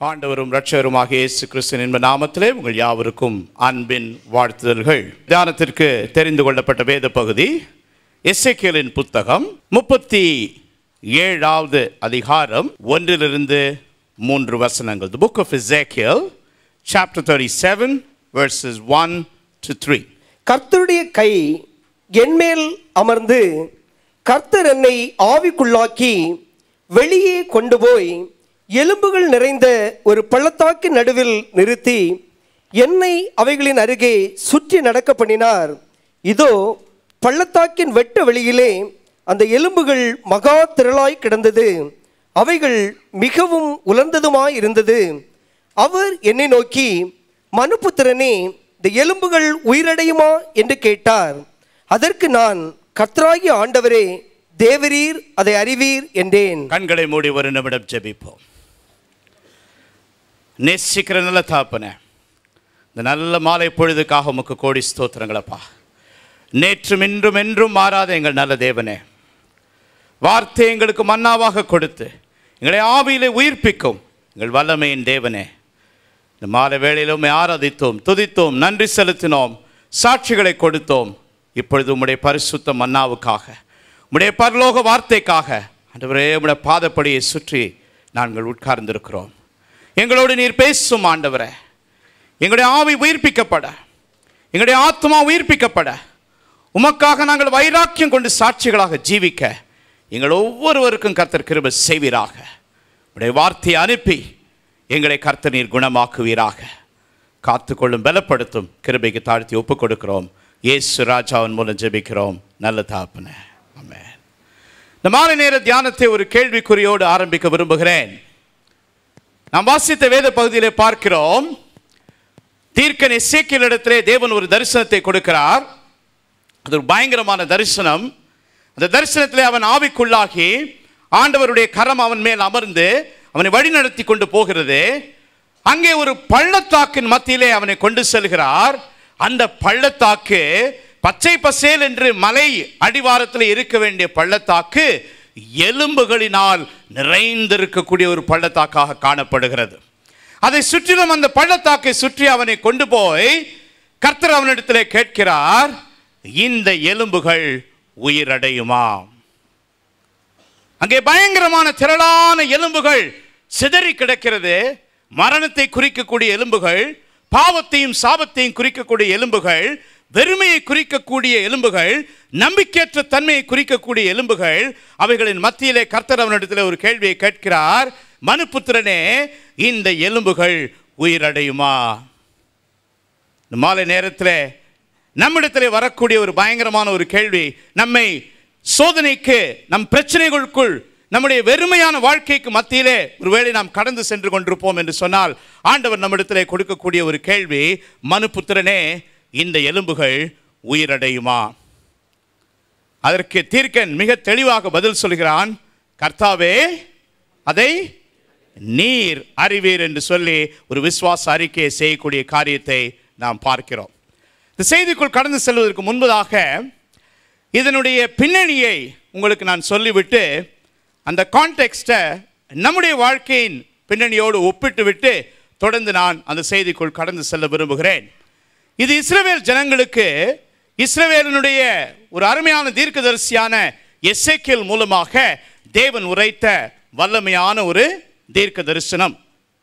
ஆண்டவரும் இரட்சகருமாக இயேசு கிறிஸ்துவின் என்ப நாமத்திலே உங்கள் யாவருக்கும் அன்பின் வாழ்த்துதல்கள் தியானத்திற்கு தெரிந்து கொள்ளப்பட்ட வேத பகுதி எஸ்ஏக்கியலின் புத்தகம் முப்பத்தி ஏழாவது அதிகாரம் ஒன்றிலிருந்து மூன்று வசனங்கள் the book of Ezekiel chapter thirty seven verses one to three கர்த்தருடைய கை என்மேல் அமர்ந்து கர்த்தர் என்னை ஆவிக்குள்ளாக்கி வெளியே கொண்டு போய் எலும்புகள் நிறைந்த ஒரு பள்ளத்தாக்கு நடுவில் நிறுத்தி என்னை அவைகளின் அருகே சுற்றி நடக்க பண்ணினார் இதோ பள்ளத்தாக்கின் வெட்ட வெளியிலே அந்த எலும்புகள் மகா திரளாய் கிடந்தது அவைகள் மிகவும் உலர்ந்ததுமாய் இருந்தது அவர் என்னை நோக்கி மனுபுத்திரனே இந்த எலும்புகள் உயிரடையுமா என்று கேட்டார் அதற்கு நான் கர்த்தராகிய ஆண்டவரே தேவரீர் அதை அறிவீர் என்றேன் கண்களை மூடி ஒரு நிமிடம் ஜெபிப்போம் நேசிக்கிற நல்ல தாப்பனே இந்த நல்ல மாலை பொழுதுக்காக உமக்கு கோடி ஸ்தோத்திரங்களப்பா நேற்றும் இன்றும் என்றும் மாறாத எங்கள் நல்ல தேவனே வார்த்தை எங்களுக்கு மன்னாவாக கொடுத்து எங்களை ஆவியிலே உயிர்ப்பிக்கும் எங்கள் வல்லமையின் தேவனே இந்த மாலை வேளையில் உம்மை ஆராதித்தோம் துதித்தோம் நன்றி செலுத்தினோம் சாட்சிகளை கொடுத்தோம் இப்பொழுது உம்முடைய பரிசுத்த மன்னாவுக்காக உம்முடைய பரலோக வார்த்தைக்காக ஆண்டவரே உம்முடைய பாதப்படியை சுற்றி நாங்கள் உட்கார்ந்திருக்கிறோம் எங்களோடு நீர் பேசும் ஆண்டவரே எங்களுடைய ஆவி உயிர்ப்பிக்கப்பட எங்களுடைய ஆத்மா உயிர்ப்பிக்கப்பட உமக்காக நாங்கள் வைராக்கியம் கொண்டு சாட்சிகளாக ஜீவிக்க எங்கள் ஒவ்வொருவருக்கும் கர்த்தர் கிருபை செய்வீராக உடைய வார்த்தையை அனுப்பி எங்களை கர்த்தர் நீர் குணமாக்குவீராக காத்துக்கொள்ளும் பலப்படுத்தும் கிருபைக்கு தாழ்த்தி ஒப்புக் கொடுக்கிறோம் இயேசு ராஜாவின் மூலம் ஜெபிக்கிறோம் நல்ல தாப்பனே ஆமென் இந்த மாலை நேர தியானத்தை ஒரு கேள்விக்குறியோடு ஆரம்பிக்க விரும்புகிறேன் நாம் வாசித்த வேத பகுதியிலே பார்க்கிறோம் தீர்க்கன் எசேக்கியல் இடத்திலே தேவன் ஒரு தரிசனத்தை கொடுக்கிறார் அது ஒரு பயங்கரமான தரிசனம் அந்த தரிசனத்திலே அவன் ஆவிக்குள்ளாகி ஆண்டவருடைய கரம் அவன் மேல் அமர்ந்து அவனை வழிநடத்தி கொண்டு போகிறது அங்கே ஒரு பள்ளத்தாக்கின் மத்தியிலே அவனை கொண்டு செல்கிறார் அந்த பள்ளத்தாக்கு பச்சை பசேல் என்று மலை அடிவாரத்தில் இருக்க வேண்டிய பள்ளத்தாக்கு எலும்புகளினால் நிறைந்திருக்கக்கூடிய ஒரு பள்ளத்தாக்காக காணப்படுகிறது அதை சுற்றிலும் அந்த பள்ளத்தாக்கை சுற்றி அவனை கொண்டு போய் கர்த்தர் அவனிடத்திலே கேட்கிறார் இந்த எலும்புகள் உயிரடையுமா அங்கே பயங்கரமான திரளான எலும்புகள் சிதறி கிடக்கிறது மரணத்தை குறிக்கக்கூடிய எலும்புகள் பாவத்தையும் சாபத்தையும் குறிக்கக்கூடிய எலும்புகள் வெறுமையை குறிக்கக்கூடிய எலும்புகள் நம்பிக்கையற்ற தன்மையை குறிக்கக்கூடிய எலும்புகள் அவைகளின் மத்தியிலே கர்த்தர் அவனிடத்தில் ஒரு கேள்வியை கேட்கிறார் மனுபுத்திரனே இந்த எலும்புகள் உயிரடையுமா இந்த மாலை நேரத்தில் நம்மிடத்திலே வரக்கூடிய ஒரு பயங்கரமான ஒரு கேள்வி நம்மை சோதனைக்கு நம் பிரச்சனைகளுக்குள் நம்முடைய வெறுமையான வாழ்க்கைக்கு மத்தியிலே ஒருவேளை நாம் கடந்து சென்று கொண்டிருப்போம் என்று சொன்னால் ஆண்டவர் நம்மிடத்திலே கொடுக்கக்கூடிய ஒரு கேள்வி மனுபுத்திரனே இந்த எலும்புகள் உயிரடையுமா அதற்கு தீர்க்கன் மிக தெளிவாக பதில் சொல்கிறான் கர்த்தாவே அதை நீர் அறிவீர் என்று சொல்லி ஒரு விசுவாச அறிக்கையை செய்யக்கூடிய காரியத்தை நாம் பார்க்கிறோம் இந்த செய்திக்குள் கடந்து செல்வதற்கு முன்பதாக இதனுடைய பின்னணியை உங்களுக்கு நான் சொல்லிவிட்டு அந்த கான்டெக்ஸ்ட்டை நம்முடைய வாழ்க்கையின் பின்னணியோடு ஒப்பிட்டு விட்டு தொடர்ந்து நான் அந்த செய்திக்குள் கடந்து செல்ல விரும்புகிறேன் இது இஸ்ரவேல் ஜனங்களுக்கு இஸ்ரவேலினுடைய ஒரு அருமையான தீர்க்கதரிசியான எஸ்ஏக்கியல் மூலமாக தேவன் உரைத்த வல்லமையான ஒரு தீர்க்க தரிசனம்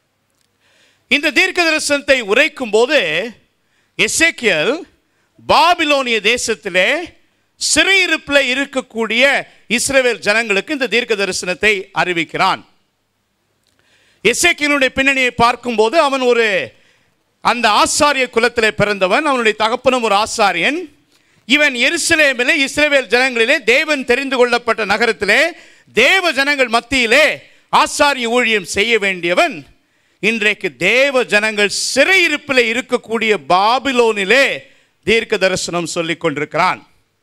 இந்த தீர்க்க தரிசனத்தை உரைக்கும் போது எசேக்கியல் பாபிலோனிய தேசத்திலே சிறையிருப்பில் இருக்கக்கூடிய இஸ்ரவேல் ஜனங்களுக்கு இந்த தீர்க்க தரிசனத்தை அறிவிக்கிறான் எசேக்கியனுடைய பின்னணியை பார்க்கும்போது அவன் ஒரு அந்த ஆசாரிய குலத்திலே பிறந்தவன் அவனுடைய தகப்பனும் ஒரு ஆசாரியன் இவன் எருசலேமிலே இஸ்ரவேல் ஜனங்களிலே தேவன் தெரிந்து கொள்ளப்பட்ட நகரத்திலே தேவ ஜனங்கள் மத்தியிலே ஆசாரிய ஊழியம் செய்ய வேண்டியவன் இன்றைக்கு தேவ ஜனங்கள் சிறையிருப்பில் இருக்கக்கூடிய பாபிலோனிலே தீர்க்க தரிசனம் சொல்லிக் கொண்டிருக்கிறான்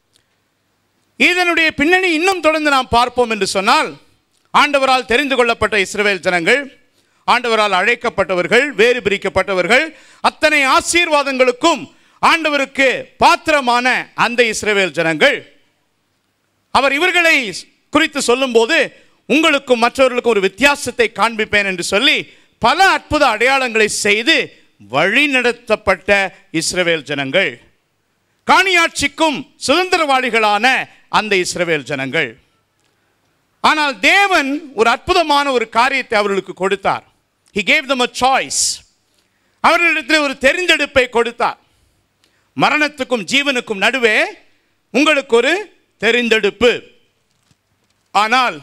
இதனுடைய பின்னணி இன்னும் தொடர்ந்து நாம் பார்ப்போம் என்று சொன்னால் ஆண்டவரால் தெரிந்து கொள்ளப்பட்ட இஸ்ரவேல் ஜனங்கள் ஆண்டவரால் அழைக்கப்பட்டவர்கள் வேறு பிரிக்கப்பட்டவர்கள் அத்தனை ஆசீர்வாதங்களுக்கும் ஆண்டவருக்கு பாத்திரமான அந்த இஸ்ரவேல் ஜனங்கள் அவர் இவர்களை குறித்து சொல்லும்போது உங்களுக்கும் மற்றவர்களுக்கும் ஒரு வித்தியாசத்தை காண்பிப்பேன் என்று சொல்லி பல அற்புத அடையாளங்களை செய்து வழிநடத்தப்பட்ட இஸ்ரவேல் ஜனங்கள் காணியாட்சிக்கும் சுதந்திரவாளிகளான அந்த இஸ்ரவேல் ஜனங்கள் ஆனால் தேவன் ஒரு அற்புதமான ஒரு காரியத்தை அவர்களுக்கு கொடுத்தார் he gave them a choice அவர்களிடத்தில் ஒரு தெரிந்தெடுப்பை கொடுத்தார் மரணத்துக்கும் ஜீவனுக்கும் நடுவே உங்களுக்கு ஒரு தெரிந்தெடுப்பு ஆனால்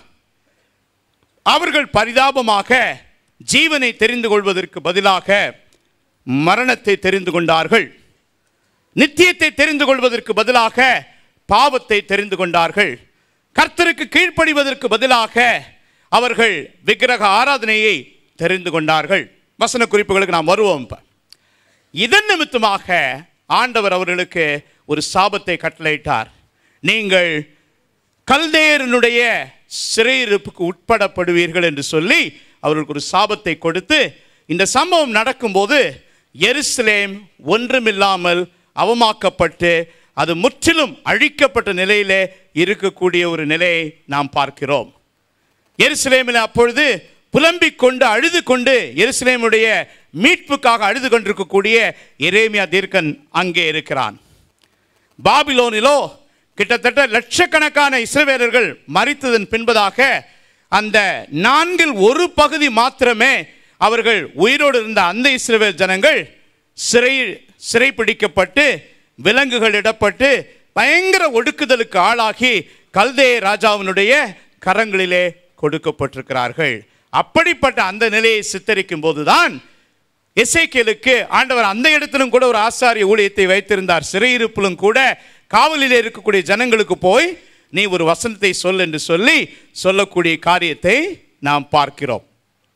அவர்கள் பரிதாபமாக ஜீவனை தெரிந்து கொள்வதற்கு பதிலாக மரணத்தை தெரிந்து கொண்டார்கள் நித்தியத்தை தெரிந்து கொள்வதற்கு பதிலாக பாவத்தை தெரிந்து கொண்டார்கள் கர்த்தருக்கு கீழ்ப்படிவதற்கு பதிலாக அவர்கள் விக்கிரக ஆராதனையை தெரிந்து கொண்டார்கள் வசன குறிப்புகளுக்கு நாம் வருவோம் இப்ப. இதன் நிமித்தமாக ஆண்டவர் அவர்களுக்கு ஒரு சாபத்தை கட்டளையிட்டார் நீங்கள் கல்தேயரனுடைய சிறையிருப்புக்கு உட்படப்படுவீர்கள் என்று சொல்லி அவர்களுக்கு ஒரு சாபத்தை கொடுத்து இந்த சம்பவம் நடக்கும்போது எருசலேம் ஒன்றுமில்லாமல் அவமாக்கப்பட்டு அது முற்றிலும் அழிக்கப்பட்ட நிலையிலே இருக்கக்கூடிய ஒரு நிலையை நாம் பார்க்கிறோம் எருசலேமில் அப்பொழுது புலம்பிக் கொண்டு அழுது கொண்டு எருசலேமுடைய மீட்புக்காக அழுது கொண்டிருக்கக்கூடிய எரேமியா தீர்க்கன் அங்கே இருக்கிறான் பாபிலோனிலோ கிட்டத்தட்ட லட்சக்கணக்கான இஸ்ரவேலர்கள் மறித்ததன் பின்பதாக அந்த நான்கில் ஒரு பகுதி மாத்திரமே அவர்கள் உயிரோடு இருந்த அந்த இஸ்ரவேல் ஜனங்கள் சிறை சிறைப்பிடிக்கப்பட்டு விலங்குகள் இடப்பட்டு பயங்கர ஒடுக்குதலுக்கு ஆளாகி கல்தே ராஜாவினுடைய கரங்களிலே கொடுக்கப்பட்டிருக்கிறார்கள் அப்படிப்பட்ட அந்த நிலையை சித்தரிக்கும் போதுதான் எசேக்கியலுக்கு ஆண்டவர் அந்த இடத்திலும் கூட ஒரு ஆசாரிய ஊழியத்தை வைத்திருந்தார் சிறையிருப்பிலும் கூட காவலில் இருக்கக்கூடிய ஜனங்களுக்கு போய் நீ ஒரு வசனத்தை சொல் என்று சொல்லி சொல்லக்கூடிய காரியத்தை நாம் பார்க்கிறோம்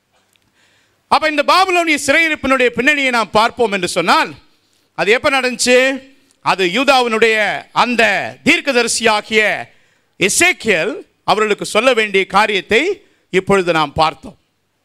அப்ப இந்த பாபிலோனிய சிறையிருப்பினுடைய பின்னணியை நாம் பார்ப்போம் என்று சொன்னால் அது எப்ப நடந்துச்சு அது யூதாவினுடைய அந்த தீர்க்கதரிசியாகிய எசேக்கியல் அவர்களுக்கு சொல்ல வேண்டிய காரியத்தை இப்பொழுது நாம் பார்த்தோம்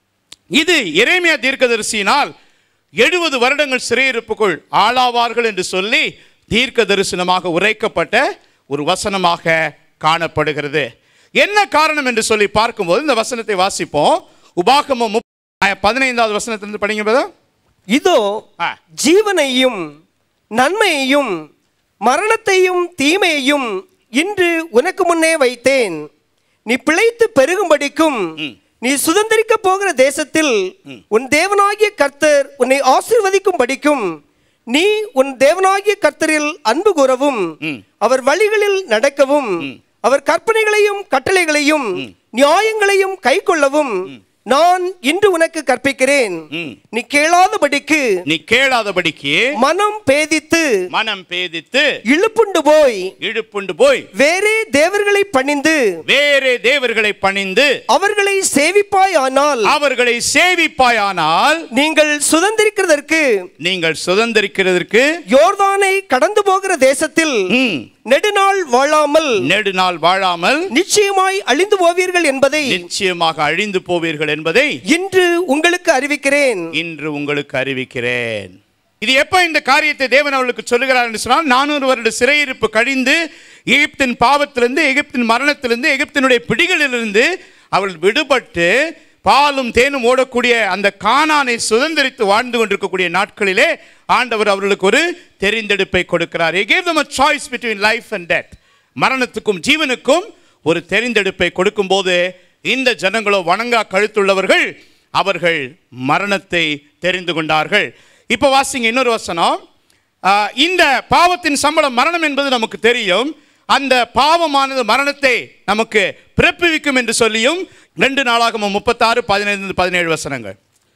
இது எரேமியா தீர்க்கதரிசியினால் எழுபது வருடங்கள் சிறையிருப்புக்குள் ஆளாவார்கள் என்று சொல்லி தீர்க்க தரிசனமாக உரைக்கப்பட்ட ஒரு வசனமாக காணப்படுகிறது என்ன காரணம் என்று சொல்லி பார்க்கும்போது இந்த வசனத்தை வாசிப்போம் உபாகமம் முப்ப- பதினைந்தாவது வசனத்திலிருந்து படிங்க brother. இதோ ஆ. ஜீவனையும் நன்மையையும் மரணத்தையும் தீமையையும் இன்று உனக்கு முன்னே வைத்தேன் நீ பிழைத்து பெருகும்படிக்கும் நீ சுதந்திரிக்க போகிற தேசத்தில் உன் தேவனாகிய கர்த்தர் உன்னை ஆசீர்வதிக்கும் படிக்கும் நீ உன் தேவனாகிய கர்த்தரில் அன்பு கூறவும் அவர் வழிகளில் நடக்கவும் அவர் கற்பனைகளையும் கட்டளைகளையும் நியாயங்களையும் கைக்கொள்ளவும் நான் இன்று உனக்கு கற்பிக்கிறேன் ம். நீ கேளாதபடிக்கு நீ கேளாதபடிக்கு மனம் பேதித்து மனம் பேதித்து இழுப்புண்டு போய் இழுப்புண்டு போய் வேறே தேவர்களை பணிந்து வேறே தேவர்களை பணிந்து அவர்களை சேவிப்பாய் ஆனால் அவர்களை சேவிப்பாயானால் நீங்கள் சுதந்திரிக்கிறதற்கு நீங்கள் சுதந்திரிக்கிறதற்கு யோர்தானை கடந்து போகிற தேசத்தில் ம், நெடுநாள் வாழாமல் நெடுநாள் வாழாமல் நிச்சயமாய் அழிந்து போவீர்கள் என்பதை நிச்சயமாக அழிந்து போவீர்கள் என்பதை இன்று உங்களுக்கு அறிவிக்கிறேன் இன்று உங்களுக்கு அறிவிக்கிறேன் இது எப்ப இந்த காரியத்தை தேவன் அவர்களுக்கு சொல்லுகிறார் என்று சொன்னால் நானூறு வருட சிறையிருப்பு கழிந்து எகிப்தின் பாவத்திலிருந்து எகிப்தின் மரணத்திலிருந்து எகிப்தினுடைய பிடிகளிலிருந்து அவர்கள் விடுபட்டு பாலும் தேனும் ஓடக்கூடிய அந்த கானானை சுதந்திரித்து வாழ்ந்து கொண்டிருக்கக்கூடிய நாட்களிலே ஆண்டவர் அவர்களுக்கு ஒரு தெரிந்தெடுப்பை கொடுக்கிறார் He gave them a choice between life and death மரணத்துக்கும் ஜீவனுக்கும் ஒரு தெரிந்தெடுப்பை கொடுக்கும்போது இந்த ஜனங்களோ வணங்கா கழுத்துள்ளவர்கள் அவர்கள் மரணத்தை தெரிந்து கொண்டார்கள் இப்போ வாசிங்க இன்னொரு வசனம் ஆஹ், இந்த பாவத்தின் சம்பளம் மரணம் என்பது நமக்கு தெரியும் அந்த பாவமானது மரணத்தை நமக்கு பிறப்பிவிக்கும் என்று சொல்லியும் ரெண்டு நாளாக முப்பத்தாறு பதினைந்து பதினேழு வசனங்கள்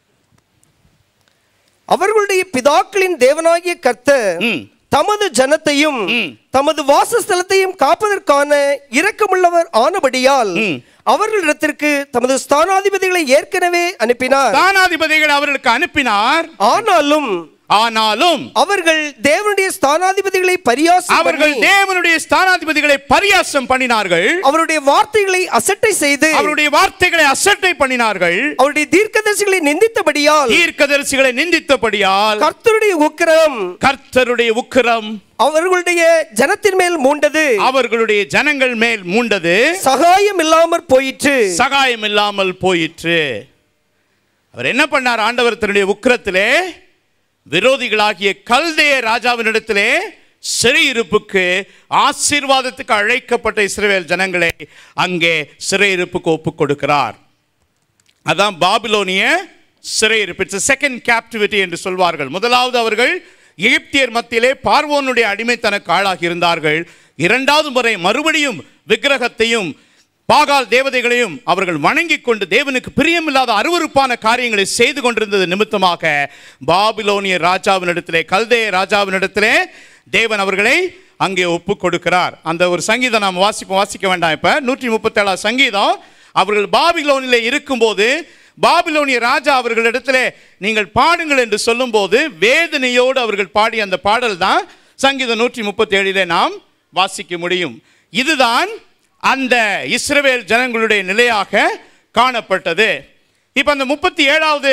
அவர்களுடைய பிதாக்களின் தேவனாகிய கர்த்தர் ம். தமது ஜனத்தையும் ம். தமது வாசஸ்தலத்தையும் காப்பதற்கான இரக்கமுள்ளவர் ஆனபடியால் ம். அவர்களிடத்திற்கு தமது ஸ்தானாதிபதிகளை ஏற்கனவே அனுப்பினார் தானாதிபதிகளை அவர்களுக்கு அனுப்பினார் ஆனாலும் ஆனாலும் அவர்கள் தேவனுடைய ஸ்தானாதிபதிகளை பரியாசம் அவர்கள் பண்ணி, தேவனுடைய ஸ்தானாதிபதிகளை பரியாசம் பண்ணினார்கள் அவருடைய வார்த்தைகளை அசட்டை செய்து அவருடைய வார்த்தைகளை அசட்டை பண்ணினார்கள் அவருடைய தீர்க்கதரிசிகளை நிந்தித்தபடியால் தீர்க்கதரிசிகளை நிந்தித்தபடியால் கர்த்தருடைய உக்கிரம் கர்த்தருடைய உக்கிரம் அவர்களுடைய ஜனத்தின் மேல் மூண்டது அவர்களுடைய ஜனங்கள் மேல் மூண்டது சகாயம் இல்லாமற் போயிற்று சகாயம் இல்லாமல் போயிற்று அவர் என்ன பண்ணார் ஆண்டவர் தன்னுடைய உக்கிரத்திலே விரோதிகளாகிய கல்தேய ராஜாவினிடத்திலே சிறையிருப்புக்கு ஆசீர்வாதத்துக்கு அழைக்கப்பட்ட இஸ்ரவேல் ஜனங்களை அங்கே சிறையிருப்புக்கு ஒப்புக் கொடுக்கிறார் அதான் பாபிலோனிய சிறையிருப்பு இட்ஸ் செகண்ட் கேப்டிவிட்டி என்று சொல்வார்கள் முதலாவது அவர்கள் எகிப்தியர் மத்தியிலே பார்வோனுடைய அடிமைத்தனக்கு ஆளாகி இருந்தார்கள் இரண்டாவது முறை மறுபடியும் விக்கிரகத்தையும் பாகால் தேவதைகளையும் அவர்கள் வணங்கிக் கொண்டு தேவனுக்கு பிரியமில்லாத அருவருப்பான காரியங்களை செய்து கொண்டிருந்தது நிமித்தமாக பாபிலோனிய ராஜாவினிடத்திலே கல்தேய ராஜாவினிடத்திலே தேவன் அவர்களை அங்கே ஒப்புக் கொடுக்கிறார் அந்த ஒரு சங்கீதம் நாம் வாசிப்போம் வாசிக்க வேண்டாம் இப்ப நூற்றி முப்பத்தேழாம் சங்கீதம் அவர்கள் பாபிலோனிலே இருக்கும்போது பாபிலோனிய ராஜா அவர்களிடத்திலே நீங்கள் பாடுங்கள் என்று சொல்லும்போது வேதனையோடு அவர்கள் பாடிய அந்த பாடல் தான் சங்கீதம் நூற்றி முப்பத்தி ஏழிலே நாம் வாசிக்க முடியும் இதுதான் அந்த இஸ்ரவேல் ஜனங்களுடைய நிலையாக காணப்பட்டது இப்போ அந்த முப்பத்தி ஏழாவது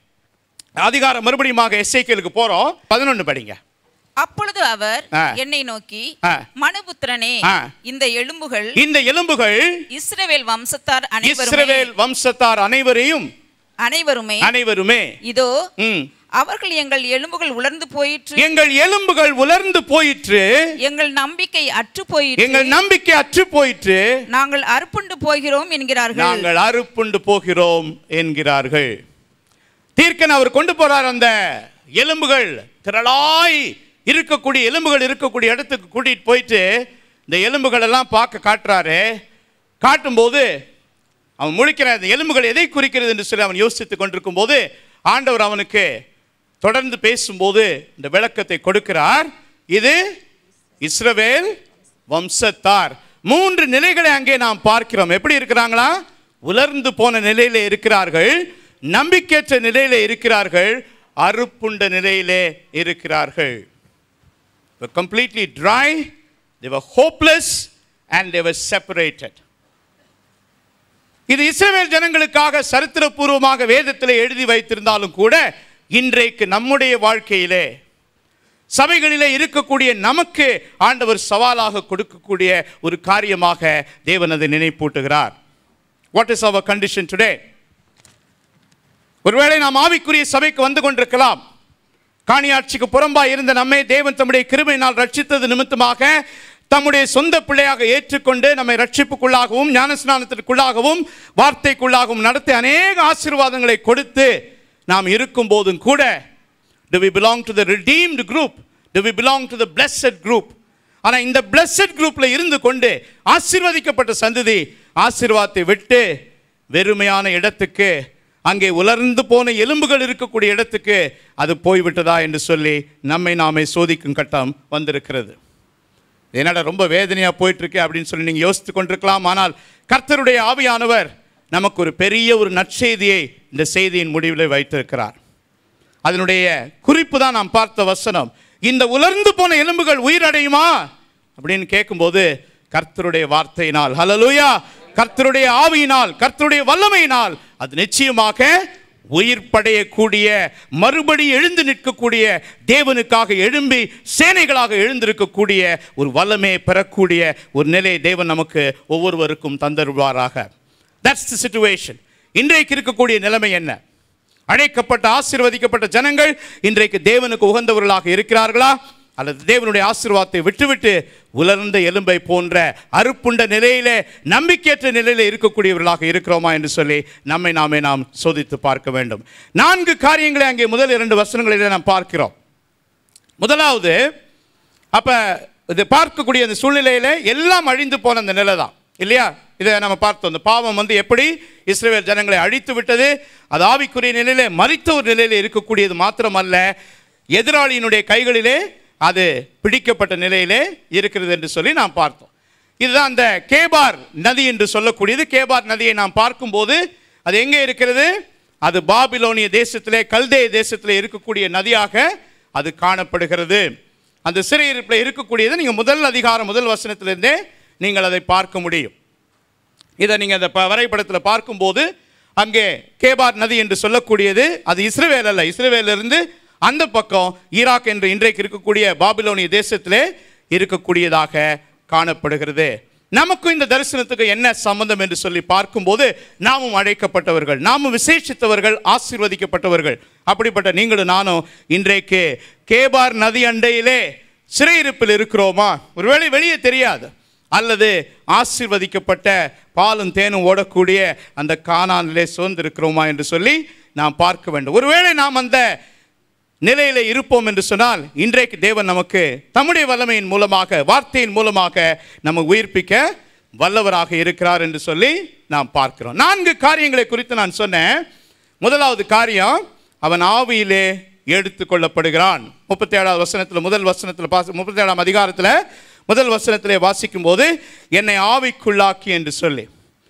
அதிகாரம் மறுபடியும் எஸ்ஐக்கியலுக்கு போறோம் பதினொன்று படிங்க அப்பொழுது அவர் ஆ. என்னை நோக்கி ஆ. மனுபுத்திரனே ஆ. இந்த எலும்புகள் இந்த எலும்புகள் இஸ்ரவேல் வம்சத்தார் அனைவருமே இஸ்ரவேல் வம்சத்தார் அனைவரையும் அனைவருமே அனைவருமே இதோ ம், அவர்கள் எங்கள் எலும்புகள் உலர்ந்து போயிற்று எங்கள் எலும்புகள் உலர்ந்து போயிற்று எங்கள் நம்பிக்கை அற்று போயிற்று எங்கள் நம்பிக்கை அற்று போயிற்று நாங்கள் அறுப்புண்டு போகிறோம் என்கிறார்கள் நாங்கள் அறுப்புண்டு போகிறோம் என்கிறார்கள் தீர்க்கன் அவர் கொண்டு போறார் அந்த எலும்புகள் திரளாய் இருக்கக்கூடிய எலும்புகள் இருக்கக்கூடிய இடத்துக்கு கூட்டிட்டு போயிட்டு இந்த எலும்புகள் எல்லாம் பார்க்க காட்டுறாரு காட்டும்போது அவன் முழிக்கிற அந்த எலும்புகள் எதை குறிக்கிறது என்று சொல்லி அவன் யோசித்துக் கொண்டிருக்கும் போது ஆண்டவர் அவனுக்கு தொடர்ந்து பேசும்போது இந்த விளக்கத்தை கொடுக்கிறார் இது இஸ்ரவேல் வம்சத்தார் மூன்று நிலைகளை அங்கே நாம் பார்க்கிறோம் எப்படி இருக்கிறாங்களா உலர்ந்து போன நிலையிலே இருக்கிறார்கள் நம்பிக்கையற்ற நிலையிலே இருக்கிறார்கள் அறுப்புண்ட நிலையிலே இருக்கிறார்கள் were completely dry, they were hopeless, and they were separated. இது இஸ்ரவேல் ஜனங்களுக்காக சரித்திரபூர்வமாக வேதத்தில் எழுதி வைத்திருந்தாலும் கூட இன்றைக்கு நம்முடைய வாழ்க்கையிலே சபைகளிலே இருக்கக்கூடிய நமக்கு ஆண்டவர் சவாலாக கொடுக்கக்கூடிய ஒரு காரியமாக தேவன் அதை நினைப்பூட்டுகிறார் what is our condition today ஒருவேளை நாம் ஆவிக்குரிய சபைக்கு வந்து கொண்டிருக்கலாம் காணியாட்சிக்கு புறம்பாய் இருந்த நம்மை தேவன் தம்முடைய கிருபையினால் ரட்சித்தது நிமித்தமாக தம்முடைய சொந்த பிள்ளையாக ஏற்றுக்கொண்டு நம்மை ரட்சிப்புக்குள்ளாகவும் ஞானஸ்நானத்திற்குள்ளாகவும் வார்த்தைக்குள்ளாகவும் நடத்தி அநேக ஆசீர்வாதங்களை கொடுத்து நாம் இருக்கும் போதும் கூட do we belong to the redeemed group do we belong to the blessed group ஆனால் இந்த blessed குரூப்பில் இருந்து கொண்டு ஆசீர்வதிக்கப்பட்ட சந்ததி ஆசீர்வாதத்தை விட்டு வெறுமையான இடத்துக்கு அங்கே உலர்ந்து போன எலும்புகள் இருக்கக்கூடிய இடத்துக்கு அது போய்விட்டதா என்று சொல்லி நம்மை நாமே சோதிக்கும் கட்டம் வந்திருக்கிறது என்னடா ரொம்ப வேதனையாக போயிட்டுருக்கு அப்படின்னு சொல்லி நீங்கள் யோசித்து கொண்டிருக்கலாம் ஆனால் கர்த்தருடைய ஆவியானவர் நமக்கு ஒரு பெரிய ஒரு நற்செய்தியை இந்த செய்தியின் முடிவில் வைத்திருக்கிறார் அதனுடைய குறிப்பு தான் நாம் பார்த்த வசனம் இந்த உலர்ந்து போன எலும்புகள் உயிரடையுமா அப்படின்னு கேட்கும்போது கர்த்தருடைய வார்த்தையினால் ஹalleluya கர்த்தருடைய ஆவியினால் கர்த்தருடைய வல்லமையினால் அது நிச்சயமாக உயிர் படையக்கூடிய மறுபடி எழுந்து நிற்கக்கூடிய தேவனுக்காக எழும்பி சேனைகளாக எழுந்திருக்கக்கூடிய ஒரு வல்லமையை பெறக்கூடிய ஒரு நிலையை தேவன் நமக்கு ஒவ்வொருவருக்கும் தந்தருவாராக தட்ஸ் தி சிச்சுவேஷன் இன்றைக்கு இருக்கக்கூடிய நிலைமை என்ன அழைக்கப்பட்ட ஆசீர்வதிக்கப்பட்ட ஜனங்கள் இன்றைக்கு தேவனுக்கு உகந்தவர்களாக இருக்கிறார்களா அல்லது தேவனுடைய ஆசீர்வாதத்தை விட்டுவிட்டு உலர்ந்த எலும்பை போன்ற அறுப்புண்ட நிலையிலே நம்பிக்கையற்ற நிலையிலே இருக்கக்கூடியவர்களாக இருக்கிறோமா என்று சொல்லி நம்மை நாமே நாம் சோதித்து பார்க்க வேண்டும் நான்கு காரியங்களை அங்கே முதல் இரண்டு வசனங்களிலே நாம் பார்க்கிறோம் முதலாவது அப்ப இது பார்க்கக்கூடிய அந்த சூழ்நிலையில எல்லாம் அழிந்து போன அந்த நிலை தான் இல்லையா இதை நம்ம பார்த்தோம் இந்த பாவம் வந்து எப்படி இஸ்ரேல் ஜனங்களை அழித்து விட்டது அது ஆவிக்குரிய நிலையில மறித்த ஒரு நிலையில இருக்கக்கூடியது மாத்திரமல்ல எதிராளியினுடைய கைகளிலே அது பிடிக்கப்பட்ட நிலையிலே இருக்கிறது என்று சொல்லி நாம் பார்த்தோம் இதுதான் அந்த கேபார் நதி என்று சொல்லக்கூடியது கேபார் நதியை நாம் பார்க்கும்போது அது எங்கே இருக்கிறது அது பாபிலோனிய தேசத்திலே கல்தே தேசத்திலே இருக்கக்கூடிய நதியாக அது காணப்படுகிறது அந்த சிறையிருப்பில் இருக்கக்கூடியது நீங்கள் முதல் அதிகாரம் முதல் வசனத்திலிருந்தே நீங்கள் அதை பார்க்க முடியும் இதை நீங்கள் அந்த ப- வரைபடத்தில் பார்க்கும்போது அங்கே கேபார் நதி என்று சொல்லக்கூடியது அது இஸ்ரவேல் அல்ல இஸ்ரவேலிருந்து அந்த பக்கம் ஈராக் என்று இன்றைக்கு இருக்கக்கூடிய பாபிலோனிய தேசத்திலே இருக்கக்கூடியதாக காணப்படுகிறது நமக்கும் இந்த தரிசனத்துக்கு என்ன சம்பந்தம் என்று சொல்லி பார்க்கும்போது நாமும் அழைக்கப்பட்டவர்கள் நாமும் விசேஷித்தவர்கள் ஆசீர்வதிக்கப்பட்டவர்கள் அப்படிப்பட்ட நீங்களும் நானும் இன்றைக்கு கேபார் நதி அண்டையிலே சிறையிருப்பில் இருக்கிறோமா ஒருவேளை வெளியே தெரியாது அல்லது ஆசீர்வதிக்கப்பட்ட பாலும் தேனும் ஓடக்கூடிய அந்த கானானிலே சுதந்திருக்கிறோமா என்று சொல்லி நாம் பார்க்க வேண்டும் ஒருவேளை நாம் அந்த நிலையில இருப்போம் என்று சொன்னால் இன்றைக்கு தேவன் நமக்கு தம்முடைய வல்லமையின் மூலமாக வார்த்தையின் மூலமாக நம்ம உயிர்ப்பிக்க வல்லவராக இருக்கிறார் என்று சொல்லி நாம் பார்க்கிறோம் நான்கு காரியங்களை குறித்து நான் சொன்னேன் முதலாவது காரியம் அவன் ஆவியிலே எடுத்துக் கொள்ளப்படுகிறான் முப்பத்தி ஏழாவது வசனத்தில் முதல் வசனத்தில் பாச முப்பத்தி ஏழாம் அதிகாரத்தில் முதல் வசனத்திலே வாசிக்கும் போது என்னை ஆவிக்குள்ளாக்கி என்று சொல்லி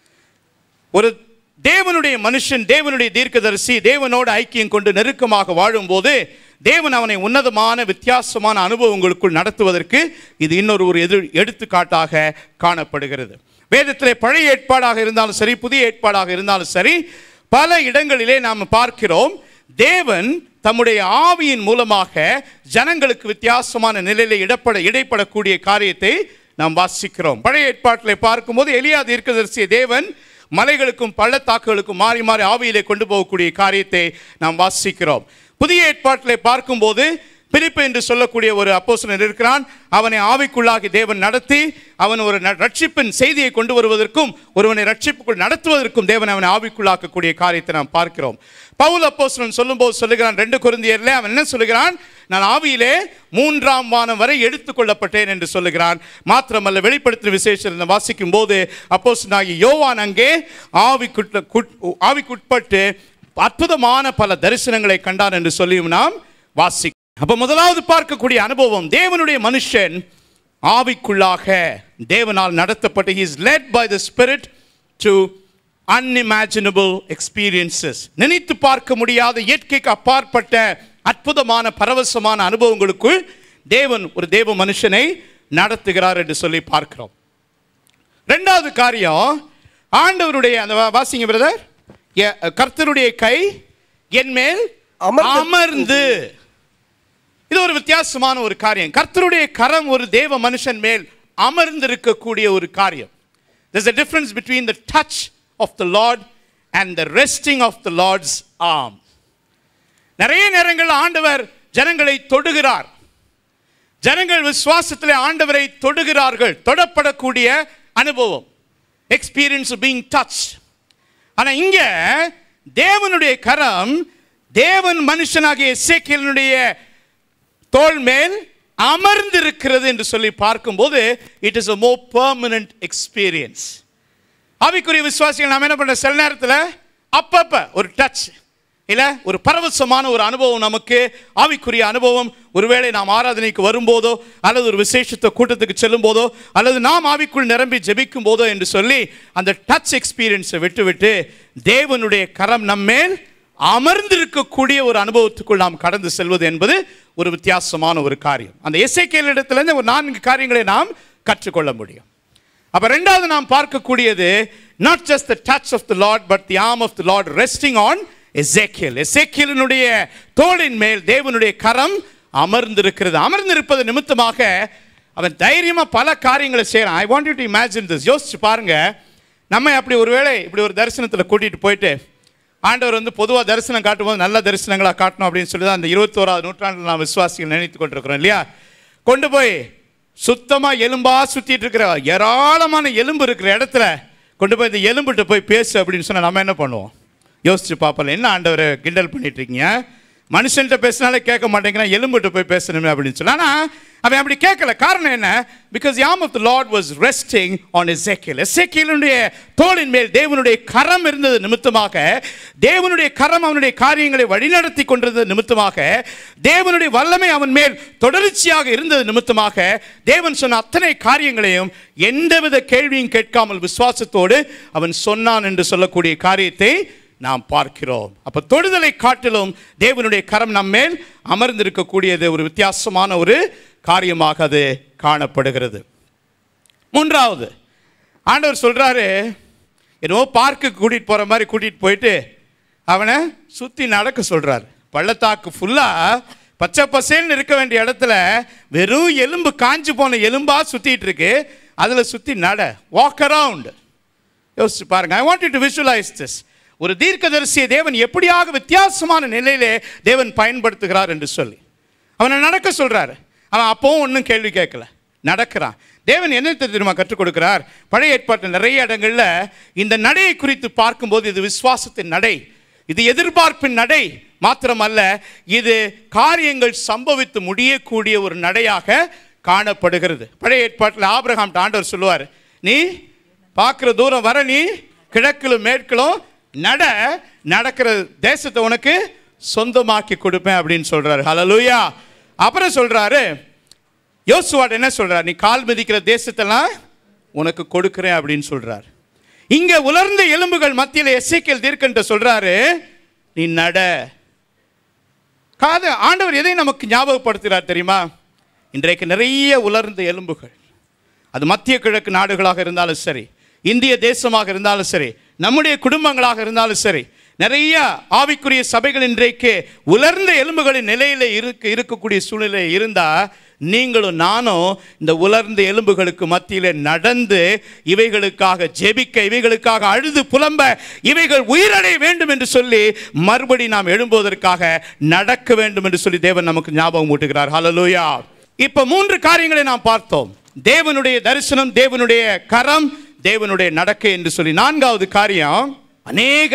ஒரு தேவனுடைய மனுஷன் தேவனுடைய தீர்க்கதரிசி தேவனோடு ஐக்கியம் கொண்டு நெருக்கமாக வாழும்போது தேவன் அவனை உன்னதமான வித்தியாசமான அனுபவங்களுக்குள் நடத்துவதற்கு இது இன்னொரு ஒரு எதிர் எடுத்துக்காட்டாக காணப்படுகிறது வேதத்திலே பழைய ஏற்பாடாக இருந்தாலும் சரி புதிய ஏற்பாடாக இருந்தாலும் சரி பல இடங்களிலே நாம் பார்க்கிறோம் தேவன் தம்முடைய ஆவியின் மூலமாக ஜனங்களுக்கு வித்தியாசமான நிலையில இடப்பட இடைப்படக்கூடிய காரியத்தை நாம் வாசிக்கிறோம் பழைய ஏற்பாட்டிலே பார்க்கும்போது எலியா தீர்க்கதரிசிய தேவன் மலைகளுக்கும் பள்ளத்தாக்குகளுக்கும் மாறி மாறி ஆவியிலே கொண்டு போகக்கூடிய காரியத்தை நாம் வாசிக்கிறோம் புதிய ஏற்பாட்டிலே பார்க்கும்போது பிலிப்பு என்று சொல்லக்கூடிய ஒரு அப்போஸ்தலன் இருக்கிறான் அவனை ஆவிக்குள்ளாகி தேவன் நடத்தி அவன் ஒரு ந- ரட்சிப்பின் செய்தியை கொண்டு வருவதற்கும் ஒருவனை ரட்சிப்புக்குள் நடத்துவதற்கும் தேவன் அவனை ஆவிக்குள்ளாக்கக்கூடிய காரியத்தை நாம் பார்க்கிறோம் பவுல் அப்போஸ்தலன் சொல்லும்போது சொல்லுகிறான் ரெண்டு குருந்தியர்ல அவன் என்ன சொல்லுகிறான் நான் ஆவியிலே மூன்றாம் வானம் வரை எடுத்துக்கொள்ளப்பட்டேன் என்று சொல்லுகிறான் மாத்திரமல்ல வெளிப்படுத்தின விசேஷம் வாசிக்கும் போது அப்போஸ்தலனாகிய யோவான் அங்கே ஆவிக்குட்ப குட்- ஆவிக்குட்பட்டு அற்புதமான பல தரிசனங்களை கண்டான் என்று சொல்லியும் நாம் வாசி அப்ப முதலாவது பார்க்கக்கூடிய அனுபவம் தேவனுடைய மனுஷன் ஆவிக்குள்ளாக தேவனால் நடத்தப்பட்டு he is led by the spirit to unimaginable experiences நினைத்து பார்க்க முடியாத இயற்கைக்கு அப்பாற்பட்ட அற்புதமான பரவசமான அனுபவங்களுக்குள் தேவன் ஒரு தேவ மனுஷனை நடத்துகிறார் என்று சொல்லி பார்க்கிறோம் ரெண்டாவது காரியம் ஆண்டவருடைய அந்த வா- வாசிங்க பிரதர் கர்த்தருடைய கை என் மேல் அமர்ந்து- அமர்ந்து இது ஒரு வித்தியாசமான ஒரு காரியம் கர்த்தருடைய கரம் ஒரு தேவ மனுஷன் மேல் அமர்ந்திருக்கக்கூடிய ஒரு காரியம் there's a difference between the touch of the lord and the resting of the lord's arm நிறைய நேரங்கள் ஆண்டவர் ஜனங்களை தொடுகிறார் ஜனங்கள் விசுவாசத்திலே ஆண்டவரை தொடுகிறார்கள் தொடப்படக்கூடிய அனுபவம் எக்ஸ்பீரியன்ஸ் பீங் டச் ஆனா இங்க தேவனுடைய கரம் தேவன் மனுஷனாகிய எசேக்கியேலினுடைய தோள் மேல் அமர்ந்திருக்கிறது என்று சொல்லி பார்க்கும்போது it is a more permanent experience ஆவிக்குரிய விசுவாசிகள் நாம் என்ன பண்ற சில நேரத்தில் அப்பப்ப ஒரு டச் இல்ல ஒரு பரவசமான ஒரு அனுபவம் நமக்கு ஆவிக்குரிய அனுபவம் ஒருவேளை நாம் ஆராதனைக்கு வரும்போதோ அல்லது ஒரு விசேஷத்த கூட்டத்துக்கு செல்லும் போதோ அல்லது நாம் ஆவிக்குள் நிரம்பி ஜெபிக்கும் போதோ என்று சொல்லி அந்த டச் எக்ஸ்பீரியன்ஸை விட்டுவிட்டு தேவனுடைய கரம் நம்மேல் அமர்ந்திருக்கக்கூடிய ஒரு அனுபவத்துக்குள் நாம் கடந்து செல்வது என்பது ஒரு வித்தியாசமான ஒரு காரியம் அந்த எஸ்ஐகேல் இடத்துலேருந்து ஒரு நான்கு காரியங்களை நாம் கற்றுக்கொள்ள முடியும் அப்ப ரெண்டாவது நாம் பார்க்கக்கூடியது not just the touch of the Lord but the arm of the Lord resting on Ezekiel எசேக்கியலினுடைய தோளின் மேல் தேவனுடைய கரம் அமர்ந்திருக்கிறது அமர்ந்திருப்பது நிமித்தமாக அவன் தைரியமா பல காரியங்களை செய்யறான் I want you to imagine this யோசிச்சு பாருங்க நம்ம அப்படி ஒருவேளை இப்படி ஒரு தரிசனத்துல கூட்டிட்டு போயிட்டு ஆண்டவர் வந்து பொதுவாக தரிசனம் காட்டும்போது நல்ல தரிசனங்களா காட்டணும் அப்படின்னு சொல்லி தான் அந்த இருபத்தோராவது நூற்றாண்டில் நாம் விசுவாசிகள் நினைத்து கொண்டிருக்கிறோம் இல்லையா கொண்டு போய் சுத்தமா எலும்பா சுத்திட்டு இருக்கிற ஏராளமான எலும்பு இருக்கிற இடத்துல கொண்டு போய் இந்த எலும்புட்டு போய் பேசு அப்படின்னு சொன்னா நம்ம என்ன பண்ணுவோம் யோசிச்சு பார்ப்போம் என்ன ஆண்டவரை கிண்டல் பண்ணிட்டு இருக்கீங்க மனுஷன்கிட்ட பேசினாலே கேட்க மாட்டேங்கிறான் எலும்புட்டு போய் பேசணுமே அப்படின்னு சொல்லி ஆனா அவன் அப்படி கேட்கல காரணம் என்ன because arm of the Lord was resting on Ezekiel எசேக்கியலுடைய தோளின் மேல் தேவனுடைய கரம் இருந்தது நிமித்தமாக தேவனுடைய கரம் அவனுடைய காரியங்களை வழிநடத்தி கொண்டிருந்தது நிமித்தமாக தேவனுடைய வல்லமை அவன் மேல் தொடர்ச்சியாக இருந்தது நிமித்தமாக தேவன் சொன்ன அத்தனை காரியங்களையும் எந்தவித கேள்வியும் கேட்காமல் விசுவாசத்தோடு அவன் சொன்னான் என்று சொல்லக்கூடிய காரியத்தை நாம் பார்க்கிறோம் அப்ப தொடுதலை காட்டிலும் தேவனுடைய கரம் நம்மேல் அமர்ந்திருக்கக்கூடியது ஒரு வித்தியாசமான ஒரு காரியமாக அது காணப்படுகிறது மூன்றாவது ஆண்டவர் சொல்றாரு என்னவோ பார்க்கு கூட்டிட்டு போற மாதிரி கூட்டிட்டு போயிட்டு அவனை சுத்தி நடக்க சொல்றாரு பள்ளத்தாக்கு ஃபுல்லா பச்சை பசேல்னு இருக்க வேண்டிய இடத்துல வெறும் எலும்பு காஞ்சு போன எலும்பா சுத்திட்டு இருக்கு அதில் சுற்றி நட வாக் அரவுண்ட் யோசிச்சு பாருங்க I want to visualise this ஒரு தீர்க்கதரிசியை தேவன் எப்படியாக வித்தியாசமான நிலையிலே தேவன் பயன்படுத்துகிறார் என்று சொல்லி அவனை நடக்க சொல்றாரு அவன் அப்பவும் ஒன்றும் கேள்வி கேட்கல நடக்கிறான் தேவன் என்ன தெரியுமா கற்றுக் கொடுக்கிறார் பழைய ஏற்பாட்டில் நிறைய இடங்கள்ல இந்த நடையை குறித்து பார்க்கும்போது இது விசுவாசத்தின் நடை இது எதிர்பார்ப்பின் நடை மாத்திரமல்ல இது காரியங்கள் சம்பவித்து முடியக்கூடிய ஒரு நடையாக காணப்படுகிறது பழைய ஏற்பாட்டில் ஆபிரகாம் ஆண்டவர் சொல்லுவார் நீ பார்க்குற தூரம் வர நீ கிழக்கிலும் மேற்கிலும் நட நடக்கிற தேசத்தை உனக்கு சொந்தமாக்கி கொடுப்பேன் அப்படின்னு சொல்றாரு ஹalleluya அப்புறம் சொல்றாரு யோசுவாட் என்ன சொல்றார் நீ கால் மிதிக்கிற தேசத்தெல்லாம் உனக்கு கொடுக்கிறேன் அப்படின்னு சொல்றார் இங்க உலர்ந்த எலும்புகள் மத்தியில் எஸ்ஐக்கியல் தீர்க்கன்ற சொல்றாரு நீ நட காது ஆண்டவர் எதை நமக்கு ஞாபகப்படுத்துகிறார் தெரியுமா இன்றைக்கு நிறைய உலர்ந்த எலும்புகள் அது மத்திய கிழக்கு நாடுகளாக இருந்தாலும் சரி இந்திய தேசமாக இருந்தாலும் சரி நம்முடைய குடும்பங்களாக இருந்தாலும் சரி நிறைய ஆவிக்குரிய சபைகள் இன்றைக்கு உலர்ந்த எலும்புகளின் நிலையில இருக்க இருக்கக்கூடிய சூழ்நிலை இருந்தா நீங்களும் நானும் இந்த உலர்ந்த எலும்புகளுக்கு மத்தியில நடந்து இவைகளுக்காக ஜெபிக்க இவைகளுக்காக அழுது புலம்ப இவைகள் உயிரடைய வேண்டும் என்று சொல்லி மறுபடி நாம் எழும்புவதற்காக நடக்க வேண்டும் என்று சொல்லி தேவன் நமக்கு ஞாபகம் ஊட்டுகிறார் ஹalleluya இப்ப மூன்று காரியங்களை நாம் பார்த்தோம் தேவனுடைய தரிசனம் தேவனுடைய கரம் தேவனுடைய நடக்கை என்று சொல்லி நான்காவது காரியம் அநேக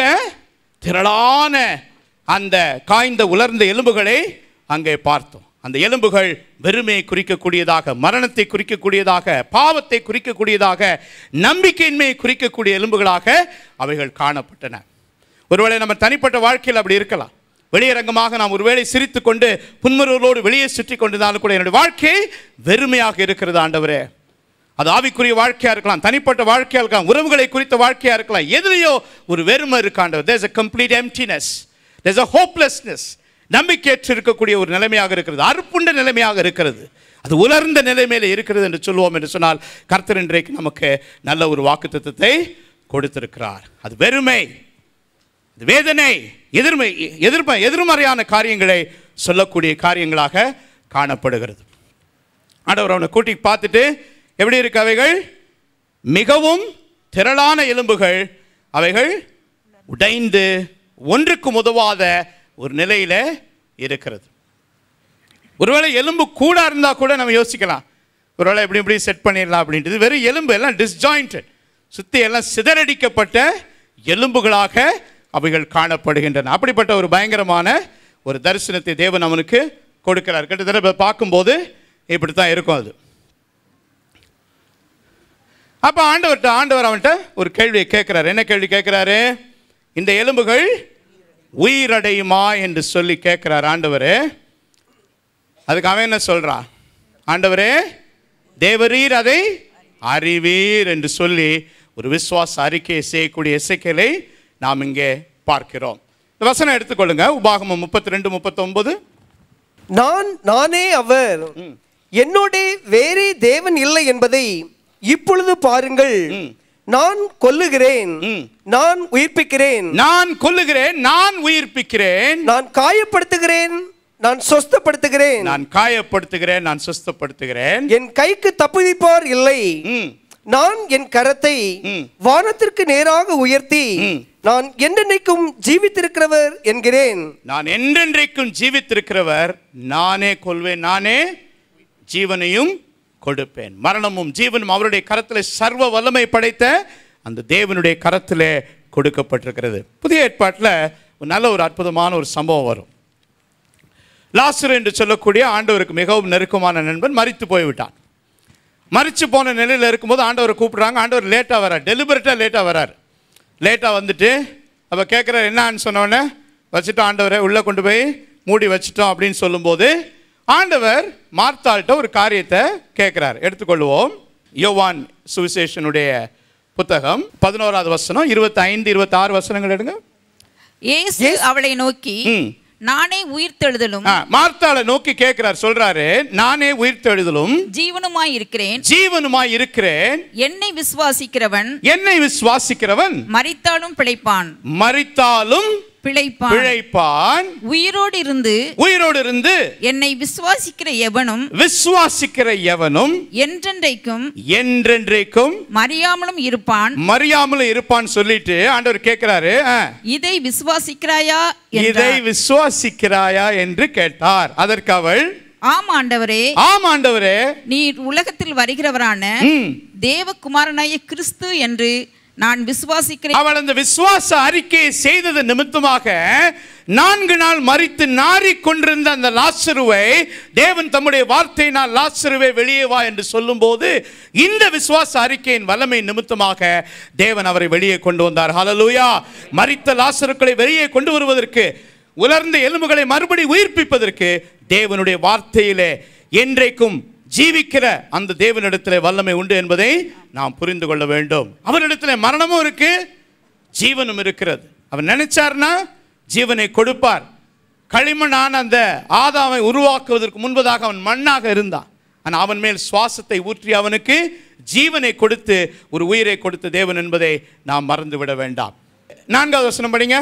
திரளான அந்த காய்ந்த உலர்ந்த எலும்புகளை அங்கே பார்த்தோம் அந்த எலும்புகள் வெறுமையை குறிக்கக்கூடியதாக மரணத்தை குறிக்கக்கூடியதாக பாவத்தை குறிக்கக்கூடியதாக நம்பிக்கையின்மையை குறிக்கக்கூடிய எலும்புகளாக அவைகள் காணப்பட்டன ஒருவேளை நம்ம தனிப்பட்ட வாழ்க்கையில் அப்படி இருக்கலாம் வெளியரங்கமாக நாம் ஒருவேளை சிரித்து கொண்டு புன்முறுவலோடு வெளியே சுற்றி கொண்டிருந்தாலும் கூட என்னுடைய வாழ்க்கை வெறுமையாக இருக்கிறது ஆண்டவரே அது ஆவிக்குரிய வாழ்க்கையா இருக்கலாம் தனிப்பட்ட வாழ்க்கையா இருக்கலாம் உறவுகளை குறித்த வாழ்க்கையா இருக்கலாம் எதுலையோ ஒரு வெறுமை இருக்காண்டவர் there's a complete emptiness there's a hopelessness நம்பிக்கையற்று இருக்கக்கூடிய ஒரு நிலைமையாக இருக்கிறது அறுப்புண்ட நிலைமையாக இருக்கிறது அது உலர்ந்த நிலைமையில இருக்கிறது என்று சொல்லுவோம் என்று சொன்னால் கர்த்தர் இன்றைக்கு நமக்கு நல்ல ஒரு வாக்குத்தத்தத்தை கொடுத்திருக்கிறார் அது வெறுமை இது வேதனை எதிர்மை எதிர்ம எதிர்மறையான காரியங்களை சொல்லக்கூடிய காரியங்களாக காணப்படுகிறது ஆண்டவர் அவனை கூட்டி பார்த்துட்டு எப்படி இருக்கு அவைகள் மிகவும் திரளான எலும்புகள் அவைகள் உடைந்து ஒன்றுக்கும் உதவாத ஒரு நிலையில இருக்கிறது ஒருவேளை எலும்பு கூட இருந்தா கூட நம்ம யோசிக்கலாம் ஒருவேளை இப்படி இப்படி செட் பண்ணிடலாம் அப்படின்ட்டு வெறும் எலும்பு எல்லாம் டிஸ்ஜாயிண்டட் சுத்தி எல்லாம் சிதறடிக்கப்பட்ட எலும்புகளாக அவைகள் காணப்படுகின்றன அப்படிப்பட்ட ஒரு பயங்கரமான ஒரு தரிசனத்தை தேவன் அவனுக்கு கொடுக்கிறார் கிட்டத்தட்ட இப்ப பார்க்கும்போது இப்படி தான் இருக்கும் அது அப்ப ஆண்டவர்கிட்ட ஆண்டவர் அவன்கிட்ட ஒரு கேள்வியை கேட்கிறாரு என்ன கேள்வி கேட்கிறாரு இந்த எலும்புகள் உயிரடையுமா என்று சொல்லி கேட்கிறார் ஆண்டவர் அதுக்கு அவன் என்ன சொல்றான் ஆண்டவரே தேவரீர் அதை அறிவீர் என்று சொல்லி ஒரு விசுவாச அறிக்கையை செய்யக்கூடிய இசைக்கலை நாம் இங்கே பார்க்கிறோம் இந்த வசனம் எடுத்துக்கொள்ளுங்க உபாகமம் முப்பத்தி ரெண்டு முப்பத்தொன்பது நான் நானே அவர் என்னோடே வேறே தேவன் இல்லை என்பதை இப்பொழுது பாருங்கள் நான் கொல்லுகிறேன் ம். நான் உயிர்ப்பிக்கிறேன் நான் கொல்லுகிறேன் நான் உயிர்ப்பிக்கிறேன் நான் காயப்படுத்துகிறேன் நான் சொஸ்தப்படுத்துகிறேன் நான் காயப்படுத்துகிறேன் நான் சுஸ்தப்படுத்துகிறேன் என் கைக்கு தப்புவிப்பார் இல்லை ம், நான் என் கரத்தை ம். வானத்திற்கு நேராக உயர்த்தி ம். நான் என்றென்னைக்கும் ஜீவித்திருக்கிறவர் என்கிறேன் நான் என்றென்றைக்கும் ஜீவித்திருக்கிறவர் நானே கொள்வேன் நானே ஜீவனையும் கொடுப்பேன் மரணமும் ஜீவனும் அவருடைய கரத்தில் சர்வ வல்லமை படைத்த அந்த தேவனுடைய கரத்திலே கொடுக்கப்பட்டிருக்கிறது புதிய ஏற்பாட்டில் ஒரு நல்ல ஒரு அற்புதமான ஒரு சம்பவம் வரும் லாசரு என்று சொல்லக்கூடிய ஆண்டவருக்கு மிகவும் நெருக்கமான நண்பன் மரித்து போய்விட்டான் மரிச்சு போன நிலையில் இருக்கும்போது ஆண்டவரை கூப்பிடுறாங்க ஆண்டவர் லேட்டாக வரார் டெலிபரேட்டாக லேட்டாக வரார் லேட்டாக வந்துட்டு அப்போ கேட்குறாரு என்னான்னு சொன்னோடனே வச்சுட்டோம் ஆண்டவரை உள்ளே கொண்டு போய் மூடி வச்சிட்டோம் அப்படின்னு சொல்லும்போது ஆண்டவர் மார்த்தாள்கிட்ட ஒரு காரியத்தை கேட்குறார் எடுத்துக்கொள்வோம் யோவான் சுவிசேஷனுடைய புத்தகம் பதினோராவது வசனம் இருபத்தைந்து இருபத்தாறு வசனங்கள் எடுங்க இயேசு அவளை நோக்கி ம். நானே உயிர்த்தெழுதலும் ஆ, மார்த்தாளை நோக்கி கேட்கிறார் சொல்றாரு நானே உயிர்த்தெழுதலும் ஜீவனுமாய் இருக்கிறேன் ஜீவனுமாய் இருக்கிறேன் என்னை விசுவாசிக்கிறவன் என்னை விசுவாசிக்கிறவன் மரித்தாலும் பிழைப்பான் மரித்தாலும் பிழைப்பான் பிழைப்பான் உயிரோடு இருந்து உயிரோடு இருந்து என்னை விசுவாசிக்கிற எவனும் விசுவாசிக்கிற எவனும் என்றென்றைக்கும் என்றென்றைக்கும் மறியாமலும் இருப்பான் மறியாமலும் இருப்பான்னு சொல்லிட்டு ஆண்டவர் கேட்கிறாரு ஆ, இதை விசுவாசிக்கிறாயா இதை என்றார். விசுவாசிக்கிறாயா என்று கேட்டார் அதற்கு அவள் ஆம் ஆண்டவரே ஆம் ஆண்டவரே நீர் உலகத்தில் வருகிறவரான ம். தேவகுமாரனாய கிறிஸ்து என்று நான் விசுவாசிக்கிறேன் அவள் அந்த விசுவாச அறிக்கையை செய்தது நிமித்தமாக நான்கு நாள் மறித்து நாறிக் கொண்டிருந்த அந்த லாசருவை தேவன் தம்முடைய வார்த்தையினால் லாசருவை வெளியே வா என்று சொல்லும்போது இந்த விசுவாச அறிக்கையின் வல்லமை நிமித்தமாக தேவன் அவரை வெளியே கொண்டு வந்தார் ஹalleluya மரித்த லாசருக்களை வெளியே கொண்டு வருவதற்கு உலர்ந்த எலும்புகளை மறுபடி உயிர்ப்பிப்பதற்கு தேவனுடைய வார்த்தையிலே என்றைக்கும் ஜீவிக்கிற அந்த தேவனிடத்திலே வல்லமை உண்டு என்பதை நாம் புரிந்து கொள்ள வேண்டும் அவரிடத்திலே மரணமும் இருக்கு ஜீவனும் இருக்கிறது அவர் நினைச்சார்னா ஜீவனை கொடுப்பார் களிமண்ணான அந்த ஆதாமை உருவாக்குவதற்கு முன்பதாக அவன் மண்ணாக இருந்தான் ஆனால் அவன் மேல் சுவாசத்தை ஊற்றி அவனுக்கு ஜீவனை கொடுத்து ஒரு உயிரை கொடுத்த தேவன் என்பதை நாம் மறந்து விட வேண்டாம் நான்காவது வசனம் படிங்க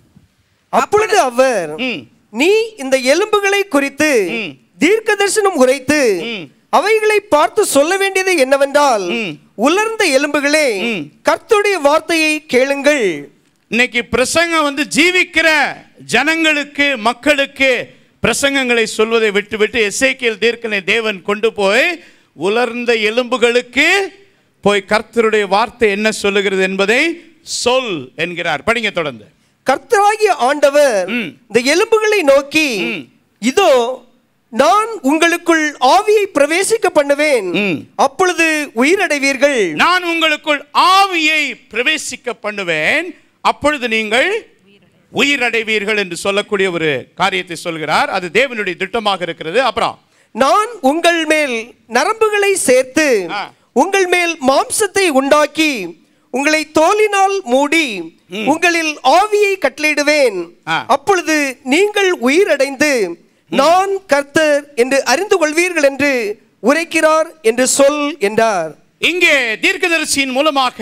அப்பொழுது அவர் ம். நீ இந்த எலும்புகளை குறித்து ம். தீர்க்க தரிசனம் உரைத்து ம். அவைகளை பார்த்து சொல்ல வேண்டியது என்னவென்றால் ம். உலர்ந்த எலும்புகளே ம். கர்த்தருடைய வார்த்தையை கேளுங்கள் இன்னைக்கு பிரசங்கம் வந்து ஜீவிக்கிற ஜனங்களுக்கு மக்களுக்கு பிரசங்கங்களை சொல்வதை விட்டுவிட்டு எசேக்கியேல் தீர்க்கனை தேவன் கொண்டு போய் உலர்ந்த எலும்புகளுக்கு போய் கர்த்தருடைய வார்த்தை என்ன சொல்லுகிறது என்பதை சொல் என்கிறார் படிங்க தொடர்ந்து கர்த்தராகிய ஆண்டவர் ம். இந்த எலும்புகளை நோக்கி ம். இதோ நான் உங்களுக்குள் ஆவியை பிரவேசிக்க பண்ணுவேன் ம். அப்பொழுது உயிரடைவீர்கள் நான் உங்களுக்குள் ஆவியை பிரவேசிக்க பண்ணுவேன் அப்பொழுது நீங்கள் உயிரடைவீர்கள் என்று சொல்லக்கூடிய ஒரு காரியத்தை சொல்கிறார் அது தேவனுடைய திட்டமாக இருக்கிறது அப்புறம் நான் உங்கள் மேல் நரம்புகளை சேர்த்து ஆ. உங்கள் மேல் மாம்சத்தை உண்டாக்கி உங்களை தோலினால் மூடி உங்களில் ஆவியை கட்டளையிடுவேன் ஆ. அப்பொழுது நீங்கள் உயிரடைந்து நான் கர்த்தர் என்று அறிந்து கொள்வீர்கள் என்று உரைக்கிறார் என்று சொல் என்றார் இங்கே தீர்க்கதரிசியின் மூலமாக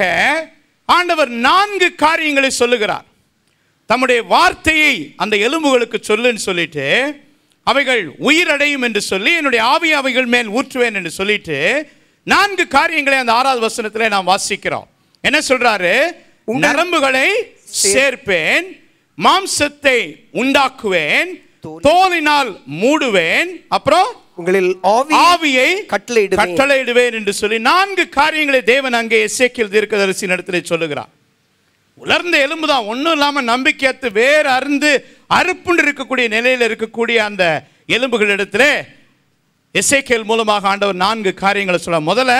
ஆண்டவர் நான்கு காரியங்களை சொல்லுகிறார் தம்முடைய வார்த்தையை அந்த எலும்புகளுக்கு சொல்லுன்னு சொல்லிட்டு அவைகள் உயிரடையும் என்று சொல்லி என்னுடைய ஆவி அவைகள் மேல் ஊற்றுவேன் என்று சொல்லிட்டு நான்கு காரியங்களை அந்த ஆறாவது வசனத்திலே நாம் வாசிக்கிறோம் என்ன சொல்றாரு நரம்புகளை சேர்ப்பேன் மாம்சத்தை உண்டாக்குவேன் தோலினால் மூடுவேன் அப்புறம் உங்களில் ஆவி ஆவியை கட்டளையிடுவேன். கட்டளையிடுவேன் என்று சொல்லி நான்கு காரியங்களை தேவன் அங்கே எசேக்கியல் தீர்க்கதரிசி இடத்திலே சொல்லுகிறார் உலர்ந்த எலும்பு தான் ஒன்றும் இல்லாமல் நம்பிக்கையத்து வேறு அருந்து அறுப்புண்டு இருக்கக்கூடிய நிலையில் இருக்கக்கூடிய அந்த எலும்புகளிடத்திலே எசேக்கியல் மூலமாக ஆண்டவர் நான்கு காரியங்களை சொல்ல முதல்ல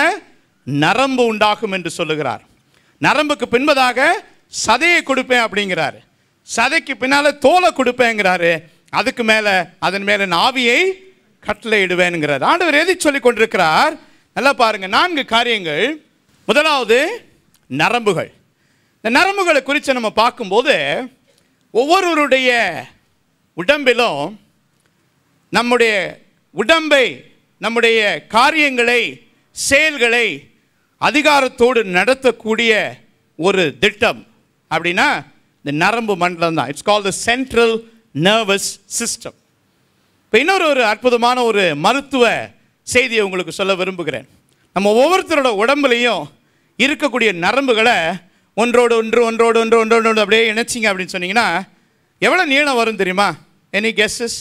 நரம்பு உண்டாகும் என்று சொல்லுகிறார் நரம்புக்கு பின்பதாக சதையை கொடுப்பேன் அப்படிங்கிறாரு சதைக்கு பின்னால தோலை கொடுப்பேங்கிறாரு அதுக்கு மேல அதன் மேல நான் ஆவியை கட்டளையிடுவேன்ங்கிறார் ஆண்டவர் எதை சொல்லி கொண்டிருக்கிறார் நல்லா பாருங்க நான்கு காரியங்கள் முதலாவது நரம்புகள் இந்த நரம்புகளை குறித்து நம்ம பார்க்கும்போது ஒவ்வொருவருடைய உடம்பிலும் நம்முடைய உடம்பை நம்முடைய காரியங்களை செயல்களை அதிகாரத்தோடு நடத்தக்கூடிய ஒரு திட்டம் அப்படின்னா இந்த நரம்பு மண்டலம் தான் it's call the central nervous system இப்போ இன்னொரு ஒரு அற்புதமான ஒரு மருத்துவ செய்தியை உங்களுக்கு சொல்ல விரும்புகிறேன் நம்ம ஒவ்வொருத்தரோட உடம்புலையும் இருக்கக்கூடிய நரம்புகளை ஒன்றோடு ஒன்று ஒன்றோடு ஒன்று ஒன்றோடு ஒன்று அப்படியே இணைச்சிங்க அப்படின்னு சொன்னீங்கன்னா எவ்வளோ நீளம் வரும் தெரியுமா எனி கெஸ்ஸஸ்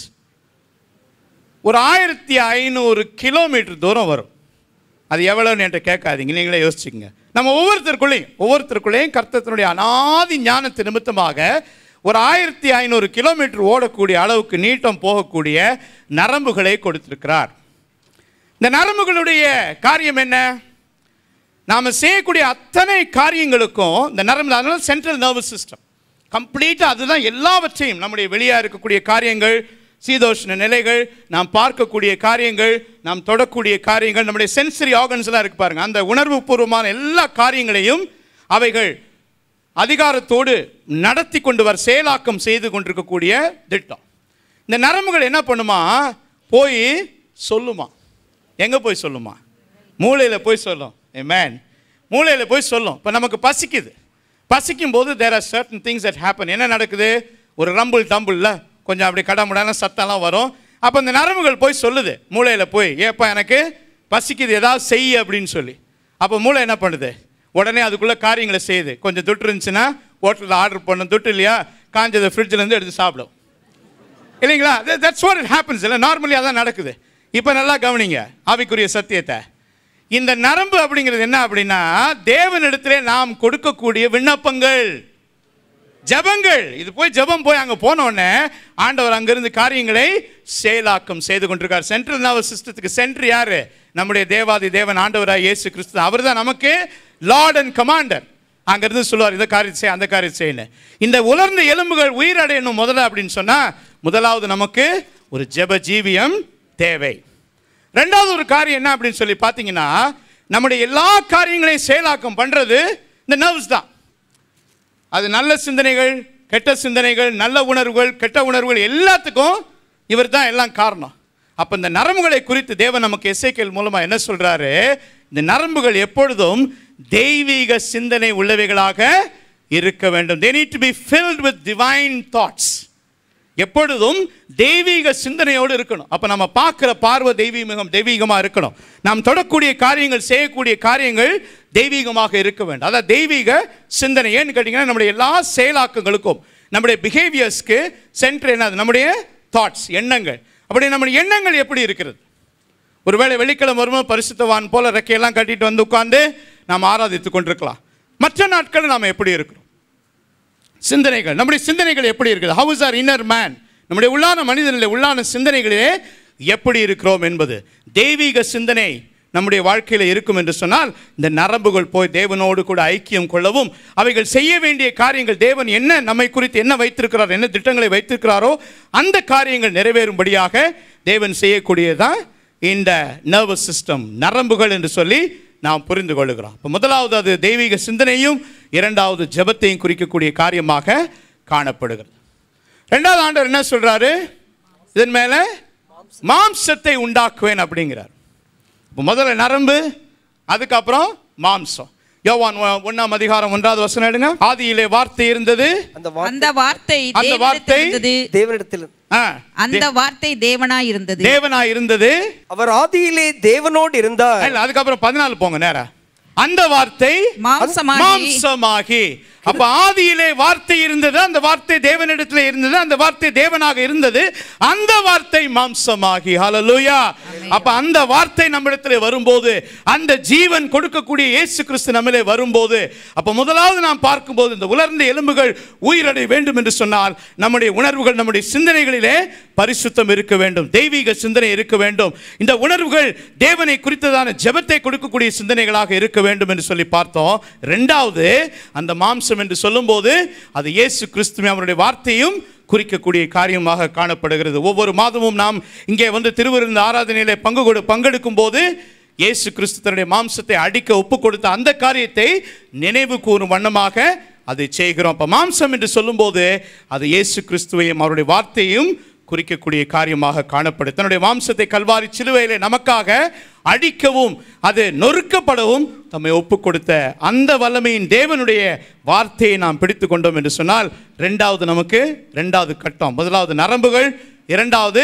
ஒரு ஆயிரத்தி ஐநூறு கிலோமீட்டர் தூரம் வரும் அது எவ்வளோன்னு என்கிட்ட கேட்காதீங்க நீங்களே யோசிச்சுங்க நம்ம ஒவ்வொருத்தருக்குள்ளேயும் ஒவ்வொருத்தருக்குள்ளேயும் கர்த்தத்தினுடைய அனாதி ஞானத்து நிமித்தமாக ஒரு ஆயிரத்தி ஐநூறு கிலோமீட்டர் ஓடக்கூடிய அளவுக்கு நீட்டம் போகக்கூடிய நரம்புகளை கொடுத்திருக்கிறார் இந்த நரம்புகளுடைய காரியம் என்ன நாம் செய்யக்கூடிய அத்தனை காரியங்களுக்கும் இந்த நரம்பு அதனால சென்ட்ரல் நர்வஸ் சிஸ்டம் கம்ப்ளீட்டாக அதுதான் எல்லாவற்றையும் நம்முடைய வெளியாக இருக்கக்கூடிய காரியங்கள் சீதோஷ்ண நிலைகள் நாம் பார்க்கக்கூடிய காரியங்கள் நாம் தொடக்கூடிய காரியங்கள் நம்முடைய சென்சரி ஆர்கன்ஸ்லாம் இருக்கு பாருங்க அந்த உணர்வு பூர்வமான எல்லா காரியங்களையும் அவைகள் அதிகாரத்தோடு நடத்தி கொண்டு வர செயலாக்கம் செய்து கொண்டிருக்கக்கூடிய திட்டம் இந்த நரம்புகள் என்ன பண்ணுமா போய் சொல்லுமா எங்கே போய் சொல்லுமா மூளையில் போய் சொல்லும் மேன் மூளையில் போய் சொல்லும் இப்போ நமக்கு பசிக்குது பசிக்கும் போது there are certain things that happen என்ன நடக்குது ஒரு ரம்பிள் டம்பிள்ல கொஞ்சம் அப்படி கடமுடான சத்தம்லாம் வரும் அப்போ இந்த நரம்புகள் போய் சொல்லுது மூளையில் போய் ஏப்பா எனக்கு பசிக்குது ஏதாவது செய் அப்படின்னு சொல்லி அப்போ மூளை என்ன பண்ணுது உடனே அதுக்குள்ளே காரியங்களை செய்யுது கொஞ்சம் துட்டு இருந்துச்சுன்னா ஹோட்டலில் ஆர்டர் பண்ணும் துட்டு இல்லையா காஞ்சதை ஃப்ரிட்ஜில் இருந்து எடுத்து சாப்பிடும் இல்லைங்களா தட்ஸ் வாட் இட் ஹேப்பன்ஸ் இல்லை நார்மலி அதான் நடக்குது இப்போ நல்லா கவனிங்க ஆவிக்குரிய சத்தியத்தை இந்த நரம்பு அப்படிங்கிறது என்ன அப்படின்னா தேவனிடத்திலே நாம் கொடுக்கக்கூடிய விண்ணப்பங்கள் ஜெபங்கள் இது போய் ஜெபம் போய் அங்கே போன உடனே ஆண்டவர் அங்கிருந்து காரியங்களை செயலாக்கம் செய்து கொண்டிருக்கார் சென்ட்ரல் நர்வஸ் சிஸ்டத்துக்கு சென்ட்ரு யாரு நம்முடைய தேவாதி தேவன் ஆண்டவராக இயேசு கிறிஸ்து அவர் தான் நமக்கு லார்ட் அண்ட் கமாண்டர் அங்கிருந்து சொல்லுவார் இந்த காரியத்தை செய் அந்த காரியத்தை செய்யணும் இந்த உலர்ந்த எலும்புகள் உயிரடையணும் முதல்ல அப்படின்னு சொன்னா முதலாவது நமக்கு ஒரு ஜெப ஜீவியம் தேவை ரெண்டாவது ஒரு காரியம் என்ன அப்படின்னு சொல்லி பார்த்தீங்கன்னா நம்முடைய எல்லா காரியங்களையும் செயலாக்கம் பண்றது இந்த நர்வ்ஸ் தான் அது நல்ல சிந்தனைகள் கெட்ட சிந்தனைகள் நல்ல உணர்வுகள் கெட்ட உணர்வுகள் எல்லாத்துக்கும் இவர் தான் எல்லாம் காரணம் அப்போ இந்த நரம்புகளை குறித்து தேவன் நமக்கு எஸ்ஐக்கேல் மூலமாக என்ன சொல்றாரு இந்த நரம்புகள் எப்பொழுதும் தெய்வீக சிந்தனை உள்ளவைகளாக இருக்க வேண்டும் they need to be filled with divine thoughts எப்பொழுதும் தெய்வீக சிந்தனையோடு இருக்கணும் அப்போ நம்ம பார்க்குற பார்வை தெய்வீகம் தெய்வீகமாக இருக்கணும் நாம் தொடக்கூடிய காரியங்கள் செய்யக்கூடிய காரியங்கள் தெய்வீகமாக இருக்க வேண்டும் அதான் தெய்வீக சிந்தனை ஏன்னு கேட்டிங்கன்னா நம்முடைய எல்லா செயலாக்கங்களுக்கும் நம்முடைய பிஹேவியர்ஸ்க்கு சென்டர் என்னது நம்முடைய தாட்ஸ் எண்ணங்கள் அப்படி நம்முடைய எண்ணங்கள் எப்படி இருக்கிறது ஒருவேளை வெள்ளிக்கிழமை வரும்போது பரிசுத்தவான் போல ரெக்கையெல்லாம் கட்டிட்டு வந்து உட்கார்ந்து நாம் ஆராதித்து கொண்டிருக்கலாம் மற்ற நாட்கள் நாம் எப்படி இருக்கிறோம் சிந்தனைகள் நம்முடைய சிந்தனைகள் எப்படி இருக்குது how is our inner man நம்முடைய உள்ளான மனிதனில் உள்ளான சிந்தனைகளே எப்படி இருக்கிறோம் என்பது தெய்வீக சிந்தனை நம்முடைய வாழ்க்கையில் இருக்கும் என்று சொன்னால் இந்த நரம்புகள் போய் தேவனோடு கூட ஐக்கியம் கொள்ளவும் அவைகள் செய்ய வேண்டிய காரியங்கள் தேவன் என்ன நம்மை குறித்து என்ன வைத்திருக்கிறார் என்ன திட்டங்களை வைத்திருக்கிறாரோ அந்த காரியங்கள் நிறைவேறும்படியாக தேவன் செய்யக்கூடியதான் இந்த நர்வஸ் சிஸ்டம் நரம்புகள் என்று சொல்லி நாம் புரிந்து கொள்ளுகிறோம் இப்போ முதலாவது அது தெய்வீக சிந்தனையும் இரண்டாவது ஜெபத்தையும் குறிக்கக்கூடிய காரியமாக காணப்படுகிறது ரெண்டாவது ஆண்டவர் என்ன சொல்றாரு இதன் மேல மாம்சத்தை உண்டாக்குவேன் அப்படிங்கிறார் இப்போ முதல்ல நரம்பு அதுக்கப்புறம் மாம்சம் யோவான் ஒ- ஒண்ணாம் அதிகாரம் ஒன்றாவது வசனம் எடுங்க ஆதியிலே வார்த்தை இருந்தது அந்த வார்த்தை அந்த வார்த்தை அந்த வார்த்தை தேவனிடத்தில் இருந்தது தேவனிடத்தில் ஆ, அந்த வார்த்தை தேவனாய் இருந்தது தேவனாய் இருந்தது அவர் ஆதியிலே தேவனோடு இருந்தார் இல்ல அதுக்கப்புறம் பதினாலு போங்க நேரா அந்த வார்த்தை மாம்சமாகி மாம்சமாகி அப்ப ஆதியிலே வார்த்தை இருந்தது அந்த வார்த்தை தேவனிடத்தில் இருந்தது அந்த வார்த்தை தேவனாக இருந்தது அந்த வார்த்தை மாம்சமாகி ஹalleluya அப்ப அந்த வார்த்தை நம்மிடத்தில் வரும்போது அந்த ஜீவன் கொடுக்கக்கூடிய இயேசு கிறிஸ்து நம்மிலே வரும்போது அப்ப முதலாவது நாம் பார்க்கும்போது இந்த உலர்ந்த எலும்புகள் உயிரடை வேண்டும் என்று சொன்னால் நம்முடைய உணர்வுகள் நம்முடைய சிந்தனைகளிலே பரிசுத்தம் இருக்க வேண்டும் தெய்வீக சிந்தனை இருக்க வேண்டும் இந்த உணர்வுகள் தேவனை குறித்ததான ஜெபத்தை கொடுக்கக்கூடிய சிந்தனைகளாக இருக்க வேண்டும் என்று சொல்லி பார்த்தோம் ரெண்டாவது அந்த மாம்சம் என்று சொல்லும்போது அது இயேசு கிறிஸ்துவை அவருடைய வார்த்தையும் குறிக்கக்கூடிய காரியமாக காணப்படுகிறது ஒவ்வொரு மாதமும் நாம் இங்கே வந்து திருவிருந்த ஆராதனையிலே பங்கு கொடு பங்கெடுக்கும் போது இயேசு கிறிஸ்து தன்னுடைய மாம்சத்தை அடிக்க ஒப்பு கொடுத்த அந்த காரியத்தை நினைவு கூறும் வண்ணமாக அதை செய்கிறோம் அப்போ மாம்சம் என்று சொல்லும்போது அது இயேசு கிறிஸ்துவையும் அவருடைய வார்த்தையும் குறிக்கக்கூடிய காரியமாக காணப்படும் தன்னுடைய மாம்சத்தை கல்வாரி சிலுவையிலே நமக்காக அடிக்கவும் அது நொறுக்கப்படவும் தம்மை ஒப்பு கொடுத்த அந்த வல்லமையின் தேவனுடைய வார்த்தையை நாம் பிடித்து கொண்டோம் என்று சொன்னால் ரெண்டாவது நமக்கு ரெண்டாவது கட்டம் முதலாவது நரம்புகள் இரண்டாவது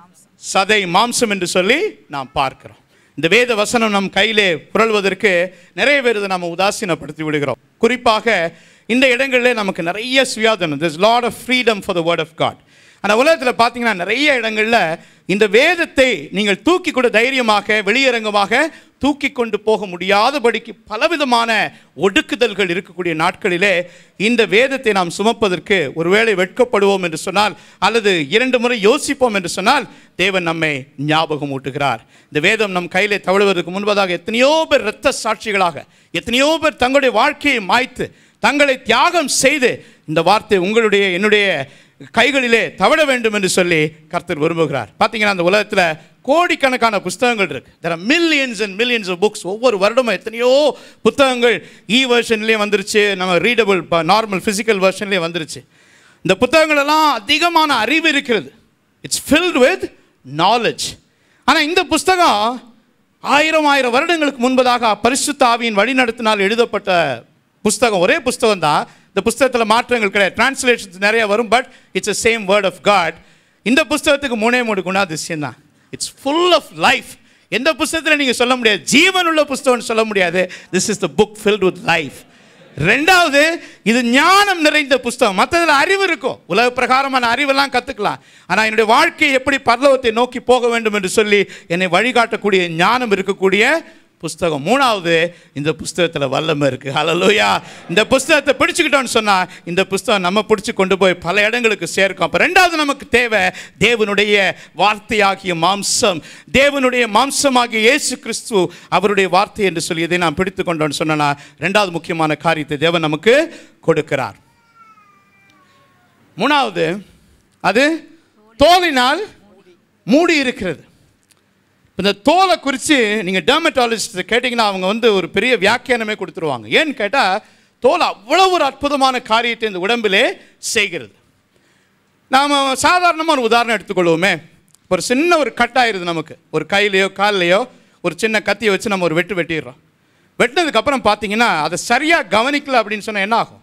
சதை மாம்சம் என்று சொல்லி நாம் பார்க்கிறோம் இந்த வேத வசனம் நம் கையிலே புரள்வதற்கு நிறைய பேர் இதை நம்ம உதாசீனப்படுத்தி விடுகிறோம் குறிப்பாக இந்த இடங்களிலே நமக்கு நிறைய சுயாதனம் this lot of freedom for the word of God ஆனால் உலகத்தில் பார்த்தீங்கன்னா நிறைய இடங்களில் இந்த வேதத்தை நீங்கள் தூக்கி கூட தைரியமாக வெளியரங்கமாக தூக்கி கொண்டு போக முடியாதபடிக்கு பலவிதமான ஒடுக்குதல்கள் இருக்கக்கூடிய நாட்களிலே இந்த வேதத்தை நாம் சுமப்பதற்கு ஒருவேளை வெட்கப்படுவோம் என்று சொன்னால் அல்லது இரண்டு முறை யோசிப்போம் என்று சொன்னால் தேவன் நம்மை ஞாபகம் ஊட்டுகிறார் இந்த வேதம் நம் கையிலே தவழுவதற்கு முன்பதாக எத்தனையோ பேர் இரத்த சாட்சிகளாக எத்தனையோ பேர் தங்களுடைய வாழ்க்கையை மாய்த்து தங்களை தியாகம் செய்து இந்த வார்த்தை உங்களுடைய என்னுடைய கைகளிலே தவழ வேண்டும் என்று சொல்லி கர்த்தர் விரும்புகிறார் பார்த்தீங்கன்னா அந்த உலகத்தில் கோடிக்கணக்கான புஸ்தகங்கள் இருக்கு there are millions and millions of books ஒவ்வொரு வருடமும் எத்தனையோ புத்தகங்கள் இ வெர்ஷன்லேயே வந்துருச்சு நம்ம ரீடபிள் நார்மல் ஃபிசிக்கல் வெர்ஷன்லேயே வந்துருச்சு இந்த புத்தகங்கள் எல்லாம் அதிகமான அறிவு இருக்கிறது இட்ஸ் ஃபில்ட் வித் நாலேஜ் ஆனால் இந்த புஸ்தகம் ஆயிரம் ஆயிரம் வருடங்களுக்கு முன்பதாக பரிசுத்த ஆவியின் வழிநடத்தினால் எழுதப்பட்ட புஸ்தகம் ஒரே புஸ்தகம் தான் இந்த புஸ்தகத்தில் மாற்றங்கள் கிடையாது டிரான்ஸ்லேஷன்ஸ் நிறைய வரும் but it's a same word of God இந்த புஸ்தகத்துக்கு மூணே மூணு குணாதிசயம் தான் இட்ஸ் ஃபுல் ஆஃப் லைஃப் எந்த புஸ்தகத்தில் நீங்கள் சொல்ல முடியாது ஜீவனுள்ள புஸ்தகம்னு சொல்ல முடியாது this is the book filled with life ரெண்டாவது இது ஞானம் நிறைந்த புஸ்தகம் மற்றதில் அறிவு இருக்கும் உலக பிரகாரமான அறிவெல்லாம் கற்றுக்கலாம் ஆனால் என்னுடைய வாழ்க்கை எப்படி பரலோகத்தை நோக்கி போக வேண்டும் என்று சொல்லி என்னை வழிகாட்டக்கூடிய ஞானம் இருக்கக்கூடிய புஸ்தகம் மூணாவது இந்த புஸ்தகத்தில் வல்லமை இருக்குது ஹalleluya இந்த புஸ்தகத்தை பிடிச்சுக்கிட்டோம்னு சொன்னால் இந்த புஸ்தகம் நம்ம பிடிச்சு கொண்டு போய் பல இடங்களுக்கு சேர்க்கும் அப்போ ரெண்டாவது நமக்கு தேவை தேவனுடைய வார்த்தையாகிய மாம்சம் தேவனுடைய மாம்சமாகிய இயேசு கிறிஸ்து அவருடைய வார்த்தை என்று சொல்லி இதை நாம் பிடித்து கொண்டோம்னு சொன்னா ரெண்டாவது முக்கியமான காரியத்தை தேவன் நமக்கு கொடுக்கிறார் மூணாவது அது தோலினால் மூடி இருக்கிறது இந்த தோலை குறித்து நீங்கள் டெர்மட்டாலஜிஸ்ட் கேட்டிங்கன்னா அவங்க வந்து ஒரு பெரிய வியாக்கியானமே கொடுத்துருவாங்க ஏன்னு கேட்டால் தோல் அவ்வளோ ஒரு அற்புதமான காரியத்தை இந்த உடம்பிலே செய்கிறது நாம் சாதாரணமாக ஒரு உதாரணம் எடுத்துக்கொள்வோமே ஒரு சின்ன ஒரு கட்டாயிருது நமக்கு ஒரு கையிலையோ கால்லையோ ஒரு சின்ன கத்தியை வச்சு நம்ம ஒரு வெட்டு வெட்டிடுறோம் வெட்டினதுக்கப்புறம் பார்த்தீங்கன்னா அதை சரியாக கவனிக்கல அப்படின்னு சொன்னால் என்ன ஆகும்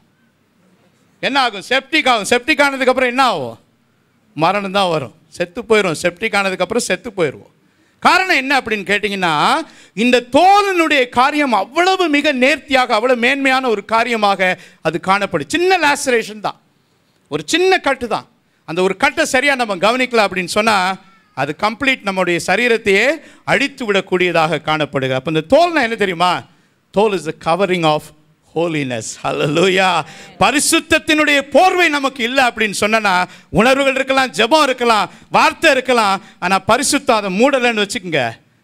என்ன ஆகும் செப்டிக் ஆகும் செப்டிக் ஆனதுக்கப்புறம் என்ன ஆகும் மரணம் தான் வரும் செத்து போயிடும் செப்டிக் ஆனதுக்கப்புறம் செத்து போயிடுவோம் காரணம் என்ன அப்படின்னு கேட்டிங்கன்னா இந்த தோலனுடைய காரியம் அவ்வளவு மிக நேர்த்தியாக அவ்வளவு மேன்மையான ஒரு காரியமாக அது காணப்படும் சின்ன லாசரேஷன் தான் ஒரு சின்ன கட்டு தான் அந்த ஒரு கட்டை சரியாக நம்ம கவனிக்கல அப்படின்னு சொன்னால் அது கம்ப்ளீட் நம்முடைய சரீரத்தையே அழித்து விடக்கூடியதாக காணப்படுகிறது அப்போ இந்த தோல்னா என்ன தெரியுமா தோல் is the covering of holiness ஹalleluya பரிசுத்தத்தினுடைய போர்வை நமக்கு இல்லை அப்படின்னு சொன்னா உணர்வுகள் இருக்கலாம் ஜெபம் இருக்கலாம் வார்த்தை இருக்கலாம் ஆனால் பரிசுத்தம் அதை மூடலைன்னு வச்சுக்கோங்க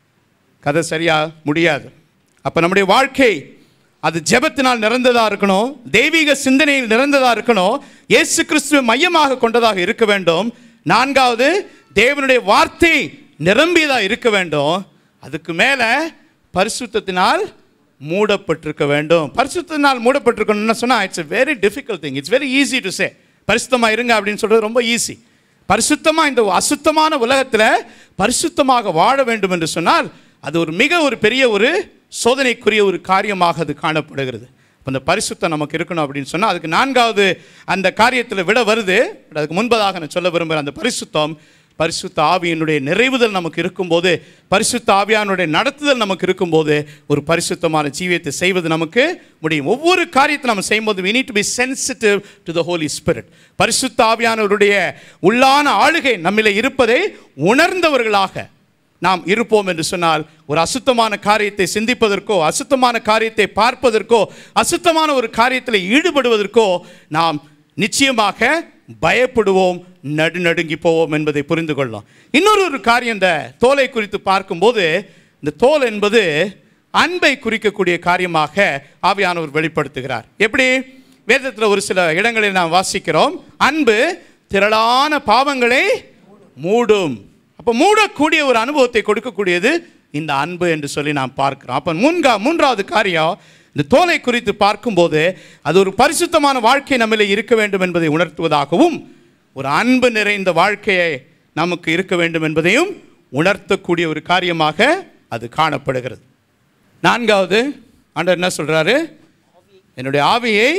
கதை சரியா முடியாது அப்போ நம்முடைய வாழ்க்கை அது ஜெபத்தினால் நிறந்ததா இருக்கணும் தெய்வீக சிந்தனையில் நிறந்ததா இருக்கணும் இயேசு கிறிஸ்துவை மையமாக கொண்டதாக இருக்க வேண்டும் நான்காவது தேவனுடைய வார்த்தை நிரம்பியதா இருக்க வேண்டும் அதுக்கு மேலே பரிசுத்தத்தினால் மூடப்பட்டிருக்க வேண்டும் பரிசுத்தத்தினால் மூடப்பட்டிருக்கணும்னு சொன்னால் it's a very difficult thing it's very easy to say பரிசுத்தமாக இருங்க அப்படின்னு சொல்கிறது ரொம்ப ஈஸி பரிசுத்தமாக இந்த அசுத்தமான உலகத்தில் பரிசுத்தமாக வாழ வேண்டும் என்று சொன்னால் அது ஒரு மிக ஒரு பெரிய ஒரு சோதனைக்குரிய ஒரு காரியமாக அது காணப்படுகிறது அப்ப அந்த பரிசுத்தம் நமக்கு இருக்கணும் அப்படின்னு சொன்னால் அதுக்கு நான்காவது அந்த காரியத்தில் விட வருது but அதுக்கு முன்பதாக நான் சொல்ல விரும்புகிற அந்த பரிசுத்தம் பரிசுத்த ஆவியினுடைய நிறைவுதல் நமக்கு இருக்கும்போது பரிசுத்த ஆவியானுடைய நடத்துதல் நமக்கு இருக்கும்போது ஒரு பரிசுத்தமான ஜீவியத்தை செய்வது நமக்கு முடியும் ஒவ்வொரு காரியத்தை நம்ம செய்யும்போது we need to be sensitive to the holy spirit பரிசுத்த ஆவியானவருடைய உள்ளான ஆளுகை நம்மிலே இருப்பதை உணர்ந்தவர்களாக நாம் இருப்போம் என்று சொன்னால் ஒரு அசுத்தமான காரியத்தை சிந்திப்பதற்கோ அசுத்தமான காரியத்தை பார்ப்பதற்கோ அசுத்தமான ஒரு காரியத்தில் ஈடுபடுவதற்கோ நாம் நிச்சயமாக பயப்படுவோம் நடுநடுங்கி போவோம் என்பதை புரிந்து கொள்ளலாம் இன்னொரு ஒரு காரியம் இந்த தோலை குறித்து பார்க்கும்போது இந்த தோல் என்பது அன்பை குறிக்கக்கூடிய காரியமாக ஆவியானவர் வெளிப்படுத்துகிறார் எப்படி வேதத்தில் ஒரு சில இடங்களில் நாம் வாசிக்கிறோம் அன்பு திரளான பாவங்களை மூடும் அப்போ மூடக்கூடிய ஒரு அனுபவத்தை கொடுக்கக்கூடியது இந்த அன்பு என்று சொல்லி நாம் பார்க்கிறோம் அப்போ மூன்கா மூன்றாவது காரியம் இந்த தோலை குறித்து பார்க்கும்போது அது ஒரு பரிசுத்தமான வாழ்க்கை நம்மிலே இருக்க வேண்டும் என்பதை உணர்த்துவதாகவும் ஒரு அன்பு நிறைந்த வாழ்க்கையை நமக்கு இருக்க வேண்டும் என்பதையும் உணர்த்தக்கூடிய ஒரு காரியமாக அது காணப்படுகிறது நான்காவது ஆண்டவர் என்ன சொல்றாரு என்னுடைய ஆவியை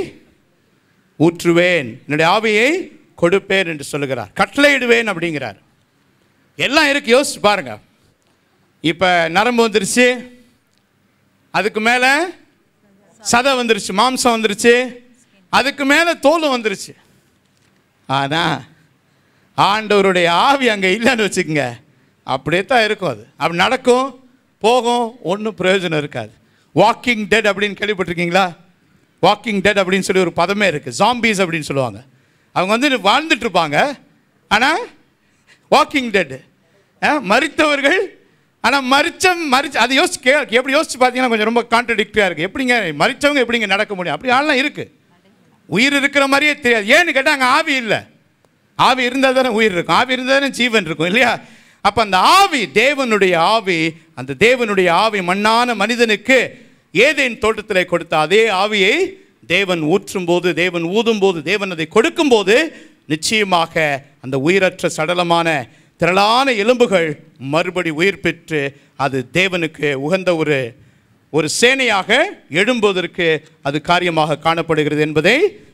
ஊற்றுவேன் என்னுடைய ஆவியை கொடுப்பேன் என்று சொல்லுகிறார் கட்டளையிடுவேன் அப்படிங்கிறார் எல்லாம் இருக்கு யோசிச்சு பாருங்க இப்போ நரம்பு வந்துருச்சு அதுக்கு மேலே சதை வந்துருச்சு மாம்சம் வந்துருச்சு அதுக்கு மேலே தோலும் வந்துருச்சு ஆனால் ஆண்டவருடைய ஆவி அங்கே இல்லைன்னு வச்சுக்கோங்க அப்படியே தான் இருக்கும் அது அப்படி நடக்கும் போகும் ஒன்றும் பிரயோஜனம் இருக்காது வாக்கிங் டெட் அப்படின்னு கேள்விப்பட்டிருக்கீங்களா வாக்கிங் டெட் அப்படின்னு சொல்லி ஒரு பதமே இருக்குது ஜாம்பீஸ் அப்படின்னு சொல்லுவாங்க அவங்க வந்து வாழ்ந்துட்டு இருப்பாங்க ஆனால் வாக்கிங் டெட் மறித்தவர்கள் ஆனால் மறிச்ச மறிச்ச அதை யோசிச்சு கே எப்படி யோசிச்சு பார்த்தீங்கன்னா கொஞ்சம் ரொம்ப கான்ட்ரடிக்டாக இருக்குது எப்படிங்க மறிச்சவங்க எப்படிங்க நடக்க முடியும் அப்படி ஆள்லாம் இருக்குது உயிர் இருக்கிற மாதிரியே தெரியாது ஏன்னு கேட்டால் அங்கே ஆவி இல்லை ஆவி இருந்தால் தானே உயிர் இருக்கும் ஆவி இருந்தால் தானே ஜீவன் இருக்கும் இல்லையா அப்போ அந்த ஆவி தேவனுடைய ஆவி அந்த தேவனுடைய ஆவி மண்ணான மனிதனுக்கு ஏதேன் தோட்டத்தில் கொடுத்த அதே ஆவியை தேவன் ஊற்றும் போது தேவன் ஊதும் போது தேவன் அதை கொடுக்கும்போது நிச்சயமாக அந்த உயிரற்ற சடலமான திரளான எலும்புகள் மறுபடி உயிர் பெற்று அது தேவனுக்கு உகந்த ஒரு ஒரு சேனையாக எழும்புவதற்கு அது காரியமாக காணப்படுகிறது என்பதை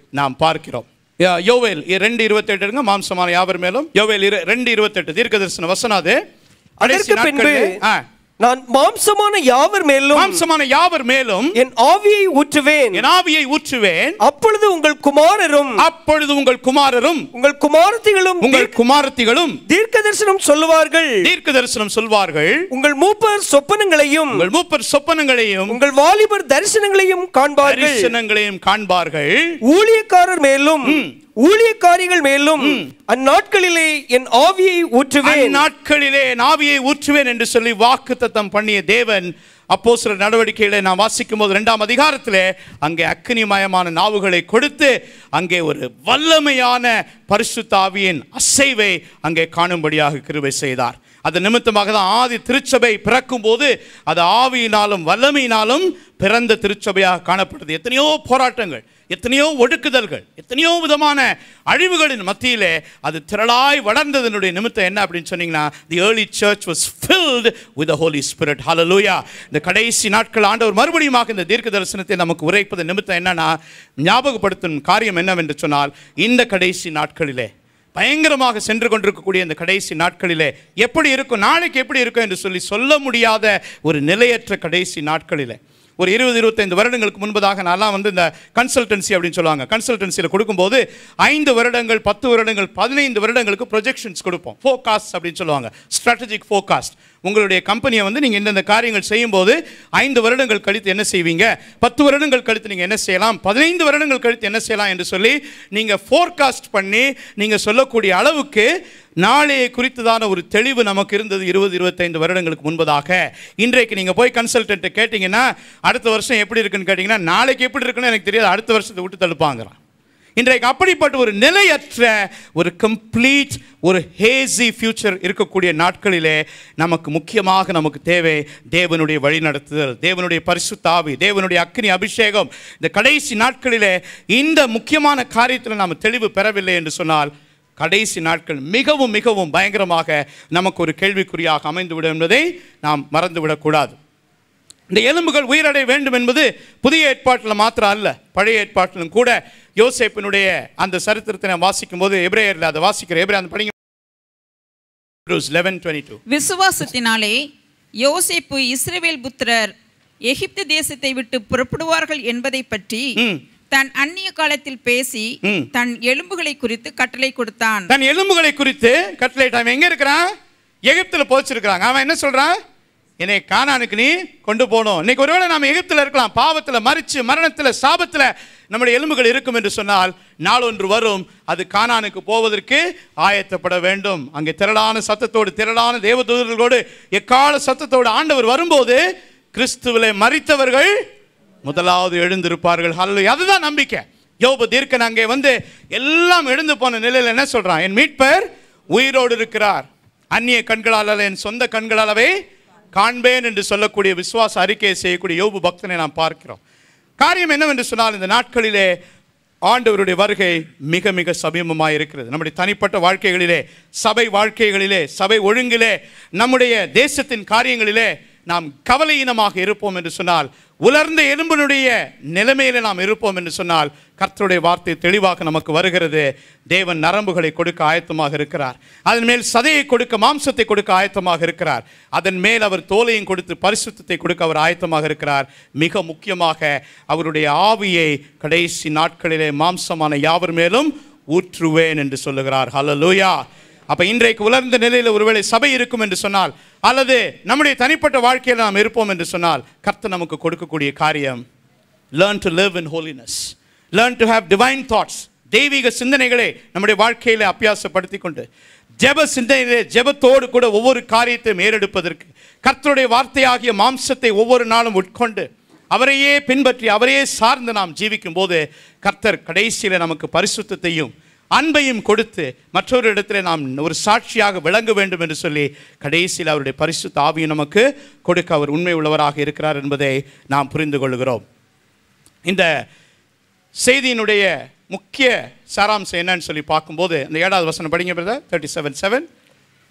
நாம் பார்க்கிறோம் யா- யோவேல் இ- ரெண்டு இருபத்தெட்டு எடுங்க மாம்சமான யாவர் மேலும் யோவேல் இரு- ரெண்டு இருபத்தெட்டு தீர்க்க தரிசன வசனம் அது கடைசி அதற்கு பின்பு நாட்களிலே, ஆ, நான் மாம்சமான யாவர் மேலும் மாம்சமான யாவர் மேலும் என் ஆவியை ஊற்றுவேன் என் ஆவியை ஊற்றுவேன் அப்பொழுது உங்கள் குமாரரும் அப்பொழுது உங்கள் குமாரரும் உங்கள் குமாரத்திகளும் உங்கள் குமாரத்திகளும் தீர்க்க தரிசனம் சொல்லுவார்கள் தீர்க்க தரிசனம் சொல்வார்கள் உங்கள் மூப்பர் சொப்பனங்களையும் உங்கள் மூப்பர் சொப்பனங்களையும் உங்கள் வாலிபர் தரிசனங்களையும் காண்பார்கள் தரிசனங்களையும் காண்பார்கள் ஊழியக்காரர் மேலும் ஊழியக்காரிகள் மேலும் அந்நாட்களிலே என் ஆவியை ஊற்றுவேன் நாட்களிலே நாவியை ஊற்றுவேன் என்று சொல்லி வாக்கு தத்தம் பண்ணிய தேவன் அப்போ சில நடவடிக்கைகளை நான் வாசிக்கும் போது இரண்டாம் அதிகாரத்திலே அங்கே அக்னிமயமான நாவுகளை கொடுத்து அங்கே ஒரு வல்லமையான பரிசுத்தாவியின் அசைவை அங்கே காணும்படியாக கிருபை செய்தார் அது நிமித்தமாக தான் ஆதி திருச்சபை பிறக்கும் போது அது ஆவியினாலும் வல்லமையினாலும் பிறந்த திருச்சபையாக காணப்பட்டது எத்தனையோ போராட்டங்கள் எத்தனையோ ஒடுக்குதல்கள் எத்தனையோ விதமான அழிவுகளின் மத்தியிலே அது திரளாய் வளர்ந்ததனுடைய நிமித்தம் என்ன அப்படின்னு சொன்னீங்கன்னா the early church was filled with Holy Spirit ஹalleluya இந்த கடைசி நாட்கள் ஆண்டவர் மறுபடியுமாக இந்த தீர்க்க தரிசனத்தை நமக்கு உரைப்பது நிமித்தம் என்னன்னா ஞாபகப்படுத்தும் காரியம் என்னவென்று சொன்னால் இந்த கடைசி நாட்களிலே பயங்கரமாக சென்று கொண்டிருக்கக்கூடிய இந்த கடைசி நாட்களிலே எப்படி இருக்கும் நாளைக்கு எப்படி இருக்கும் என்று சொல்லி சொல்ல முடியாத ஒரு நிலையற்ற கடைசி நாட்களிலே ஒரு இருபது இருபத்தைந்து வருடங்களுக்கு முன்பதாக நான்லாம் வந்து இந்த கன்சல்டன்சி அப்படின்னு சொல்லுவாங்க கன்சல்டன்சியில் கொடுக்கும்போது ஐந்து வருடங்கள் பத்து வருடங்கள் பதினைந்து வருடங்களுக்கு ப்ரொஜெக்ஷன்ஸ் கொடுப்போம் ஃபோகாஸ்ட் அப்படின்னு சொல்லுவாங்க ஸ்ட்ராட்டஜிக் ஃபோகாஸ்ட் உங்களுடைய கம்பெனியை வந்து நீங்கள் இந்தந்த காரியங்கள் செய்யும்போது ஐந்து வருடங்கள் கழித்து என்ன செய்வீங்க பத்து வருடங்கள் கழித்து நீங்கள் என்ன செய்யலாம் பதினைந்து வருடங்கள் கழித்து என்ன செய்யலாம் என்று சொல்லி நீங்கள் ஃபோர்காஸ்ட் பண்ணி நீங்கள் சொல்லக்கூடிய அளவுக்கு நாளைய குறித்ததான ஒரு தெளிவு நமக்கு இருந்தது இருபது இருபத்தைந்து வருடங்களுக்கு முன்பதாக இன்றைக்கு நீங்கள் போய் கன்சல்டன்ட்டை கேட்டிங்கன்னா அடுத்த வருஷம் எப்படி இருக்குன்னு கேட்டிங்கன்னா நாளைக்கு எப்படி இருக்குன்னு எனக்கு தெரியாது அடுத்த வருஷத்தை விட்டு தடுப்பாங்கிறான் இன்றைக்கு அப்படிப்பட்ட ஒரு நிலையற்ற ஒரு கம்ப்ளீட் ஒரு ஹேசி ஃபியூச்சர் இருக்கக்கூடிய நாட்களிலே நமக்கு முக்கியமாக நமக்கு தேவை தேவனுடைய வழிநடத்துதல் தேவனுடைய பரிசுத்தாவி தேவனுடைய அக்னி அபிஷேகம் இந்த கடைசி நாட்களிலே இந்த முக்கியமான காரியத்தில் நாம் தெளிவு பெறவில்லை என்று சொன்னால் கடைசி நாட்கள் மிகவும் மிகவும் பயங்கரமாக நமக்கு ஒரு கேள்விக்குறியாக அமைந்துவிடும் என்பதை நாம் மறந்துவிடக்கூடாது இந்த எலும்புகள் உயிரடைய வேண்டும் என்பது புதிய ஏற்பாட்டில் மாத்திரம் அல்ல பழைய ஏற்பாட்டிலும் கூட யோசேப்பினுடைய அந்த சரித்திரத்தை நான் வாசிக்கும் போது எப்ரேயரில் அதை வாசிக்கிற எப்ரே அந்த படிங்க லெவன் டுவெண்ட்டி டூ விசுவாசத்தினாலே யோசேப்பு இஸ்ரவேல் புத்திரர் எகிப்து தேசத்தை விட்டு புறப்படுவார்கள் என்பதை பற்றி ம். தன் அந்நிய காலத்தில் பேசி ம். தன் எலும்புகளை குறித்து கட்டளை கொடுத்தான் தன் எலும்புகளை குறித்து கட்டளை அவன் எங்க இருக்கிறான் எகிப்துல போச்சிருக்கிறாங்க அவன் என்ன சொல்றான் என்னை கானானுக்கு நீ கொண்டு போகணும் இன்னைக்கு ஒருவேளை நாம எகிப்துல இருக்கலாம் பாவத்துல மறிச்சு மரணத்துல சாபத்துல நம்முடைய எலும்புகள் இருக்கும் என்று சொன்னால் நாளொன்று வரும் அது கானானுக்கு போவதற்கு ஆயத்தப்பட வேண்டும் அங்கே திரளான சத்தத்தோடு திரளான தேவதூதர்களோடு எக்கால சத்தத்தோடு ஆண்டவர் வரும்போது கிறிஸ்துவிலே மறித்தவர்கள் முதலாவது எழுந்திருப்பார்கள் ஹல்லேலூயா அதுதான் நம்பிக்கை யோபு தீர்க்கன் அங்கே வந்து எல்லாம் எழுந்து போன நிலையில் என்ன சொல்றான் என் மீட்பர் உயிரோடு இருக்கிறார் அந்நிய கண்களால் அல்ல என் சொந்த கண்களாலவே காண்பேன் என்று சொல்லக்கூடிய விசுவாச அறிக்கையை செய்யக்கூடிய யோபு பக்தனை நாம் பார்க்கிறோம் காரியம் என்னவென்று சொன்னால் இந்த நாட்களிலே ஆண்டவருடைய வருகை மிக மிக சமீபமாக இருக்கிறது நம்முடைய தனிப்பட்ட வாழ்க்கைகளிலே சபை வாழ்க்கைகளிலே சபை ஒழுங்கிலே நம்முடைய தேசத்தின் காரியங்களிலே நாம் கவலையினமாக இருப்போம் என்று சொன்னால் உலர்ந்த எலும்பினுடைய நிலைமையில நாம் இருப்போம் என்று சொன்னால் கர்த்தருடைய வார்த்தை தெளிவாக நமக்கு வருகிறது தேவன் நரம்புகளை கொடுக்க ஆயத்தமாக இருக்கிறார் அதன் மேல் சதையை கொடுக்க மாம்சத்தை கொடுக்க ஆயத்தமாக இருக்கிறார் அதன் மேல் அவர் தோலையும் கொடுத்து பரிசுத்தத்தை கொடுக்க அவர் ஆயத்தமாக இருக்கிறார் மிக முக்கியமாக அவருடைய ஆவியை கடைசி நாட்களிலே மாம்சமான யாவர் மேலும் ஊற்றுவேன் என்று சொல்லுகிறார் ஹalleluya அப்ப இன்றைக்கு உலர்ந்த நிலையில் ஒருவேளை சபை இருக்கும் என்று சொன்னால் அல்லது நம்முடைய தனிப்பட்ட வாழ்க்கையில் நாம் இருப்போம் என்று சொன்னால் கர்த்தர் நமக்கு கொடுக்கக்கூடிய காரியம் learn to live in holiness learn to have divine thoughts தெய்வீக சிந்தனைகளை நம்முடைய வாழ்க்கையில அபியாசப்படுத்தி கொண்டு ஜெப சிந்தனையிலே ஜெபத்தோடு கூட ஒவ்வொரு காரியத்தையும் ஏறெடுப்பதற்கு கர்த்தருடைய வார்த்தையாகிய மாம்சத்தை ஒவ்வொரு நாளும் உட்கொண்டு அவரையே பின்பற்றி அவரையே சார்ந்து நாம் ஜீவிக்கும் போது கர்த்தர் கடைசியில் நமக்கு பரிசுத்தத்தையும் அன்பையும் கொடுத்து மற்றொரு இடத்துல நாம் ஒரு சாட்சியாக விளங்க வேண்டும் என்று சொல்லி கடைசியில் அவருடைய பரிசுத்த ஆவியும் நமக்கு கொடுக்க அவர் உண்மை உள்ளவராக இருக்கிறார் என்பதை நாம் புரிந்து கொள்கிறோம் இந்த செய்தியினுடைய முக்கிய சாராம்சம் என்னன்னு சொல்லி பார்க்கும்போது இந்த ஏழாவது வசனம் படிங்க பிரதர் தேர்ட்டி செவன் செவன்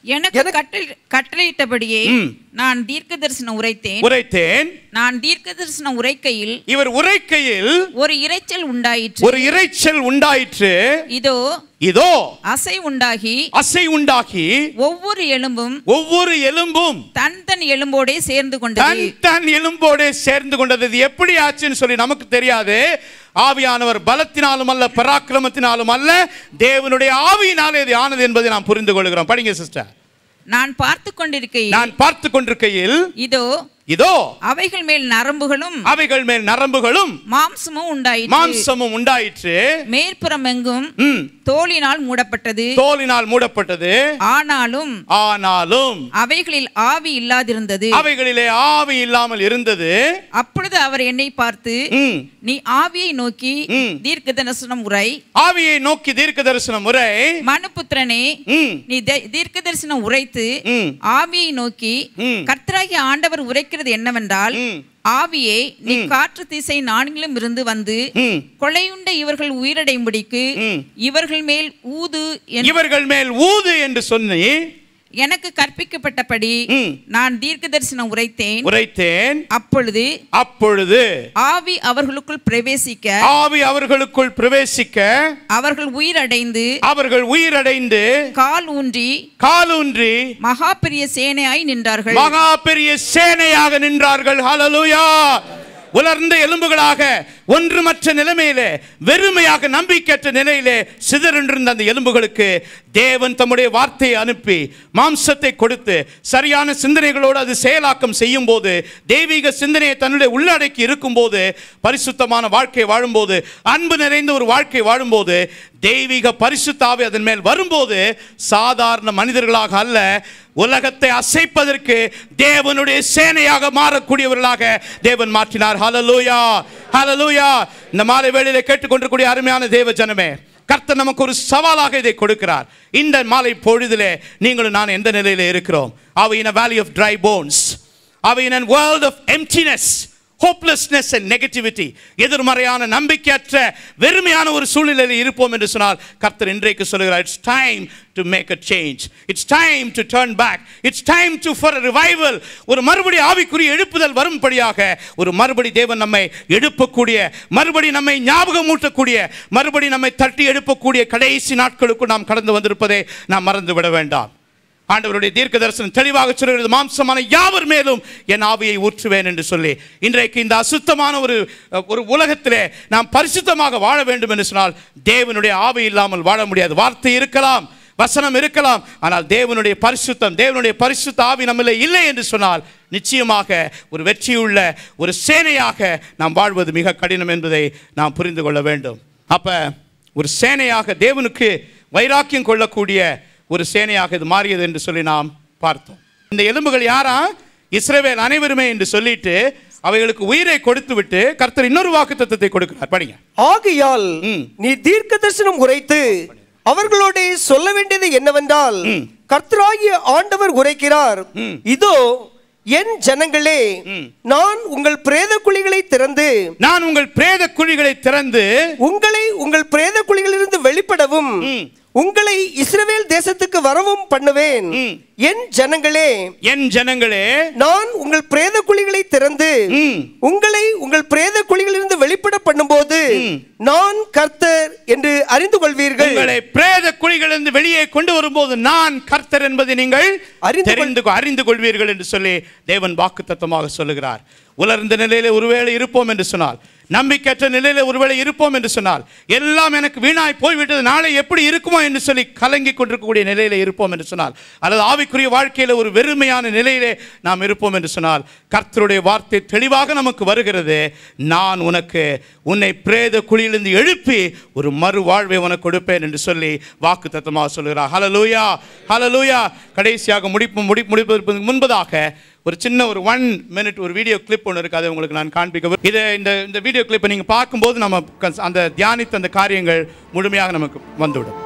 எனக்கு எனக்கு- கட்டளை கட்டளையிட்டபடியே ம். நான் தீர்க்க தரிசனம் உரைத்தேன் உரைத்தேன் நான் தீர்க்க தரிசனம் உரைக்கையில் இவர் உரைக்கையில் ஒரு இரைச்சல் உண்டாயிற்று ஒரு இரைச்சல் உண்டாயிற்று இதோ இதோ அசை உண்டாகி அசை உண்டாகி ஒவ்வொரு எலும்பும் ஒவ்வொரு எலும்பும் தன் தன் எலும்போடே சேர்ந்து தன் கொண்டது தன் எலும்போடு சேர்ந்து கொண்டது இது எப்படி ஆச்சுன்னு சொல்லி நமக்கு தெரியாது ஆவியானவர் பலத்தினாலும் அல்ல பராக்கிரமத்தினாலும் அல்ல தேவனுடைய ஆவியினாலே இது ஆனது என்பதை நாம் புரிந்து கொள்கிறோம் படிங்க சிஸ்டர் நான் பார்த்து கொண்டிருக்கையில் நான் பார்த்து கொண்டிருக்கையில் இதோ இதோ அவைகள் மேல் நரம்புகளும் அவைகள் மேல் நரம்புகளும் மாம்சமும் உண்டாயிற்று மாம்சமும் உண்டாயிற்று மேற்புறம் எங்கும் ம், தோலினால் மூடப்பட்டது தோலினால் மூடப்பட்டது ஆனாலும் ஆனாலும் அவைகளில் ஆவி இல்லாதிருந்தது அவைகளிலே ஆவி இல்லாமல் இருந்தது அப்பொழுது அவர் என்னை பார்த்து ம், நீ ஆவியை நோக்கி ம். தீர்க்க தரிசனம் உரை ஆவியை நோக்கி தீர்க்க தரிசன முறை மனுபுத்திரனே ம், நீ தீர்க்க தரிசனம் உரைத்து ம். ஆவியை நோக்கி ம். கர்த்தராகிய ஆண்டவர் உரைக்கிறது என்னவென்றால் ம். ஆவியே நீ காற்று திசை நான்கிலும் இருந்து வந்து ம். கொலையுண்ட இவர்கள் உயிரடையும்படிக்கு ம். இவர்கள் மேல் ஊது என்று இவர்கள் மேல் ஊது என்று சொல்லி எனக்கு கற்பிக்கப்பட்டபடி ம். நான் தீர்க்க தரிசனம் உரைத்தேன் உரைத்தேன் அப்பொழுது அப்பொழுது ஆவி அவர்களுக்குள் பிரவேசிக்க ஆவி அவர்களுக்குள் பிரவேசிக்க அவர்கள் உயிரடைந்து அவர்கள் உயிரடைந்து கால் ஊன்றி காலூன்றி மகா பெரிய சேனையாய் நின்றார்கள் மகா பெரிய சேனையாக நின்றார்கள் ஹalleluya உலர்ந்த எலும்புகளாக ஒன்றுமற்ற நிலைமையிலே வெறுமையாக நம்பிக்கையற்ற நிலையிலே சிதறின்றிருந்த அந்த எலும்புகளுக்கு தேவன் தம்முடைய வார்த்தையை அனுப்பி மாம்சத்தை கொடுத்து சரியான சிந்தனைகளோடு அது செயலாக்கம் செய்யும் போது தெய்வீக சிந்தனையை தன்னுடைய உள்ளடக்கி இருக்கும்போது பரிசுத்தமான வாழ்க்கை வாழும்போது அன்பு நிறைந்த ஒரு வாழ்க்கை வாழும்போது தெய்வீக பரிசுத்தாவி அதன் மேல் வரும்போது சாதாரண மனிதர்களாக அல்ல உலகத்தை அசைப்பதற்கு தேவனுடைய சேனையாக மாறக்கூடியவர்களாக தேவன் மாற்றினார் ஹalleluya ஹalleluya இந்த மாலை வேளையிலே கேட்டுக்கொண்டிருக்கூடிய அருமையான தேவ ஜனமே கர்த்தர் நமக்கு ஒரு சவாலாக இதை கொடுக்கிறார் இந்த மாலை பொழுதிலே நீங்களும் நான் எந்த நிலையில இருக்கிறோம் அவை இன் a valley of dry bones அவை இன் a world of emptiness hopelessness and negativity எதிர்மறையான நம்பிக்கையற்ற வெறுமையான ஒரு சூழ்நிலையில் இருப்போம் என்று சொன்னால் கர்த்தர் இன்றைக்கு சொல்கிறார் it's time to make a change it's time to turn back it's time to for revival ஒரு மறுபடி ஆவிக்குரிய எழுப்புதல் வரும்படியாக ஒரு மறுபடி தேவன் நம்மை எழுப்பக்கூடிய மறுபடி நம்மை ஞாபகமூட்டக்கூடிய மறுபடி நம்மை தட்டி எழுப்பக்கூடிய கடைசி நாட்களுக்கு நாம் கடந்து வந்திருப்பதை நாம் மறந்து விட வேண்டாம் ஆண்டவருடைய தீர்க்க தரிசனம் தெளிவாக சொல்கிறது மாம்சமான யாவர் மேலும் என் ஆவியை ஊற்றுவேன் என்று சொல்லி இன்றைக்கு இந்த அசுத்தமான ஒரு ஒரு உலகத்திலே நாம் பரிசுத்தமாக வாழ வேண்டும் என்று சொன்னால் தேவனுடைய ஆவி இல்லாமல் வாழ முடியாது வார்த்தை இருக்கலாம் வசனம் இருக்கலாம் ஆனால் தேவனுடைய பரிசுத்தம் தேவனுடைய பரிசுத்த ஆவி நம்மள இல்லை என்று சொன்னால் நிச்சயமாக ஒரு வெற்றியுள்ள ஒரு சேனையாக நாம் வாழ்வது மிக கடினம் என்பதை நாம் புரிந்து கொள்ள வேண்டும் அப்ப ஒரு சேனையாக தேவனுக்கு வைராக்கியம் கொள்ளக்கூடிய ஒரு சேனையாக இது மாறியது என்று சொல்லி நாம் பார்த்தோம் இந்த எலும்புகள் யாரா இஸ்ரவேல் அனைவருமே என்று சொல்லிட்டு அவைகளுக்கு உயிரை கொடுத்து விட்டு கர்த்தர் இன்னொரு வாக்கு தத்துவத்தை கொடுக்கிறார் படிங்க ஆகையால் ம். நீ தீர்க்க தரிசனம் உரைத்து அவர்களோட சொல்ல வேண்டியது என்னவென்றால் கர்த்தராகிய ஆண்டவர் உரைக்கிறார் இதோ என் ஜனங்களே நான் உங்கள் பிரேத குழிகளை திறந்து நான் உங்கள் பிரேத குழிகளை திறந்து உங்களை உங்கள் பிரேத குழிகளிலிருந்து வெளிப்படவும் உங்களை இஸ்ரவேல் தேசத்துக்கு வரவும் பண்ணுவேன் ம். என் ஜனங்களே என் ஜனங்களே நான் உங்கள் பிரேத குழிகளை திறந்து ம். உங்களை உங்கள் பிரேத குழிகளிலிருந்து வெளிப்பட பண்ணும்போது நான் கர்த்தர் என்று அறிந்து கொள்வீர்கள் உங்களை பிரேத குழிகளிலிருந்து வெளியே கொண்டு வரும்போது நான் கர்த்தர் என்பதை நீங்கள் அறிந்து கொள்- தெரிந்து கொ- அறிந்து கொள்வீர்கள் என்று சொல்லி தேவன் வாக்குத்தத்தமாக சொல்லுகிறார் உலர்ந்த நிலையிலே ஒருவேளை இருப்போம் என்று சொன்னால் நம்பிக்கையற்ற நிலையில ஒருவேளை இருப்போம் என்று சொன்னால் எல்லாம் எனக்கு வீணாய் போய்விட்டது நாளை எப்படி இருக்குமோ என்று சொல்லி கலங்கி கொண்டிருக்கக்கூடிய நிலையில இருப்போம் என்று சொன்னால் அல்லது ஆவிக்குரிய வாழ்க்கையில ஒரு வெறுமையான நிலையிலே நாம் இருப்போம் என்று சொன்னால் கர்த்தருடைய வார்த்தை தெளிவாக நமக்கு வருகிறது நான் உனக்கு உன்னை பிரேத குழியிலிருந்து எழுப்பி ஒரு மறு வாழ்வை உனக்கு கொடுப்பேன் என்று சொல்லி வாக்கு தத்தமாக சொல்கிறார் ஹலலூயா ஹலலூயா கடைசியாக முடிப்பு முடி முடிப்பதற்கு முன்பதாக ஒரு சின்ன ஒரு ஒன் மினிட் ஒரு வீடியோ கிளிப் ஒன்று இருக்குது அதை உங்களுக்கு நான் காண்பிக்க விரு- இதை இந்த இந்த வீடியோ கிளிப்பை நீங்கள் பார்க்கும்போது நம்ம கன்ஸ்- அந்த தியானித்த அந்த காரியங்கள் முழுமையாக நமக்கு வந்துவிடும்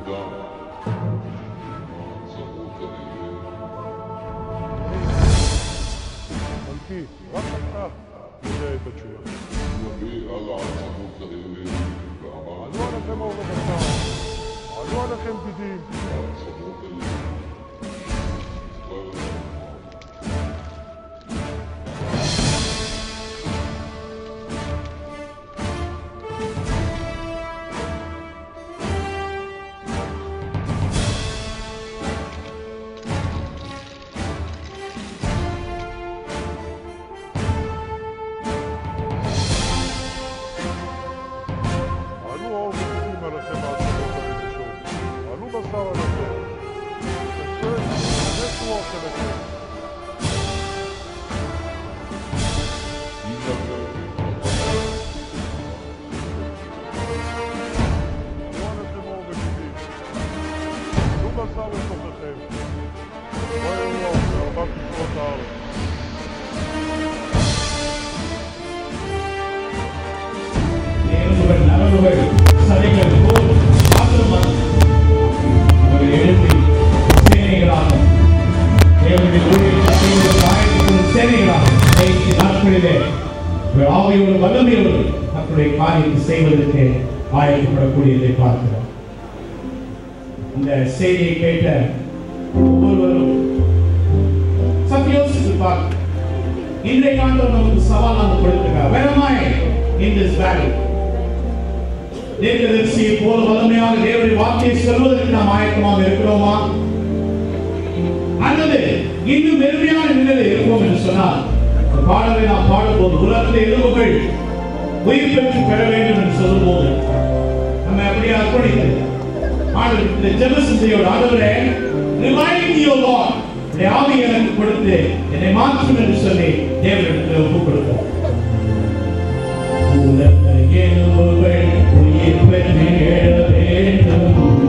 מלכי, רק אתה יודע את התשובה. עלו עליכם אור ובשר, עלו עליכם גידים. עלו אור וגידים עליכם העצמות הנפשות. עלו בשר עליכם. נשק רוח אליכם. עלו עליכם אור וגידים. עלו בשר לתוככם. ויהי רוח בארבע כיסאות הארץ. தேவனுடைய நலவுகள் சதைகள் போல் மாத்திரமல்ல அவர்கள் எழுப்பி சேனைகளாக தேவனுடைய ஊழியத்தை செய்வதற்கு ஆயத்தப்படும் சேனைகளாக கடைசி நாட்களிலே ஒரு ஆவியோடு வல்லமையோடு தங்களுடைய காரியத்தை செய்வதற்கு ஆயத்தப்படக்கூடியதை பார்க்கிறோம் இந்த செய்தியை கேட்ட ஒவ்வொருவரும் சற்று யோசித்து பார்க்க இன்றைக்கு ஆண்டவர் நமக்கு சவாலாக கொடுத்திருக்கிறார் Where am I in this valley? தீர்க்கதரிசியை போல வல்லமையாக தேவனுடைய வார்த்தையை சொல்வதற்கு நாம் ஆயத்தமாக இருக்கிறோமா அல்லது இன்னும் மெருமையான நிலையில் இருப்போம் என்று சொன்னால் இந்த பாடலை நாம் பாடும்போது உலகத்தில் எலும்புகள் உயிர் பெற்று பெற வேண்டும் என்று சொல்லும்போது நம்ம அப்படியே அர்ப்பணித்து ஆண்டவர் இந்த ஜெப சிந்தையோடு ஆண்டவரே ரிமைண்ட் யூ லார்ட் உடைய ஆவி எனக்கு கொடுத்து என்னை மாற்றும் என்று சொல்லி தேவனிடத்தில் ஒப்புக் கொடுப்போம் உலக எலும்புகள் உயிர் பெற்று எழ வேண்டும்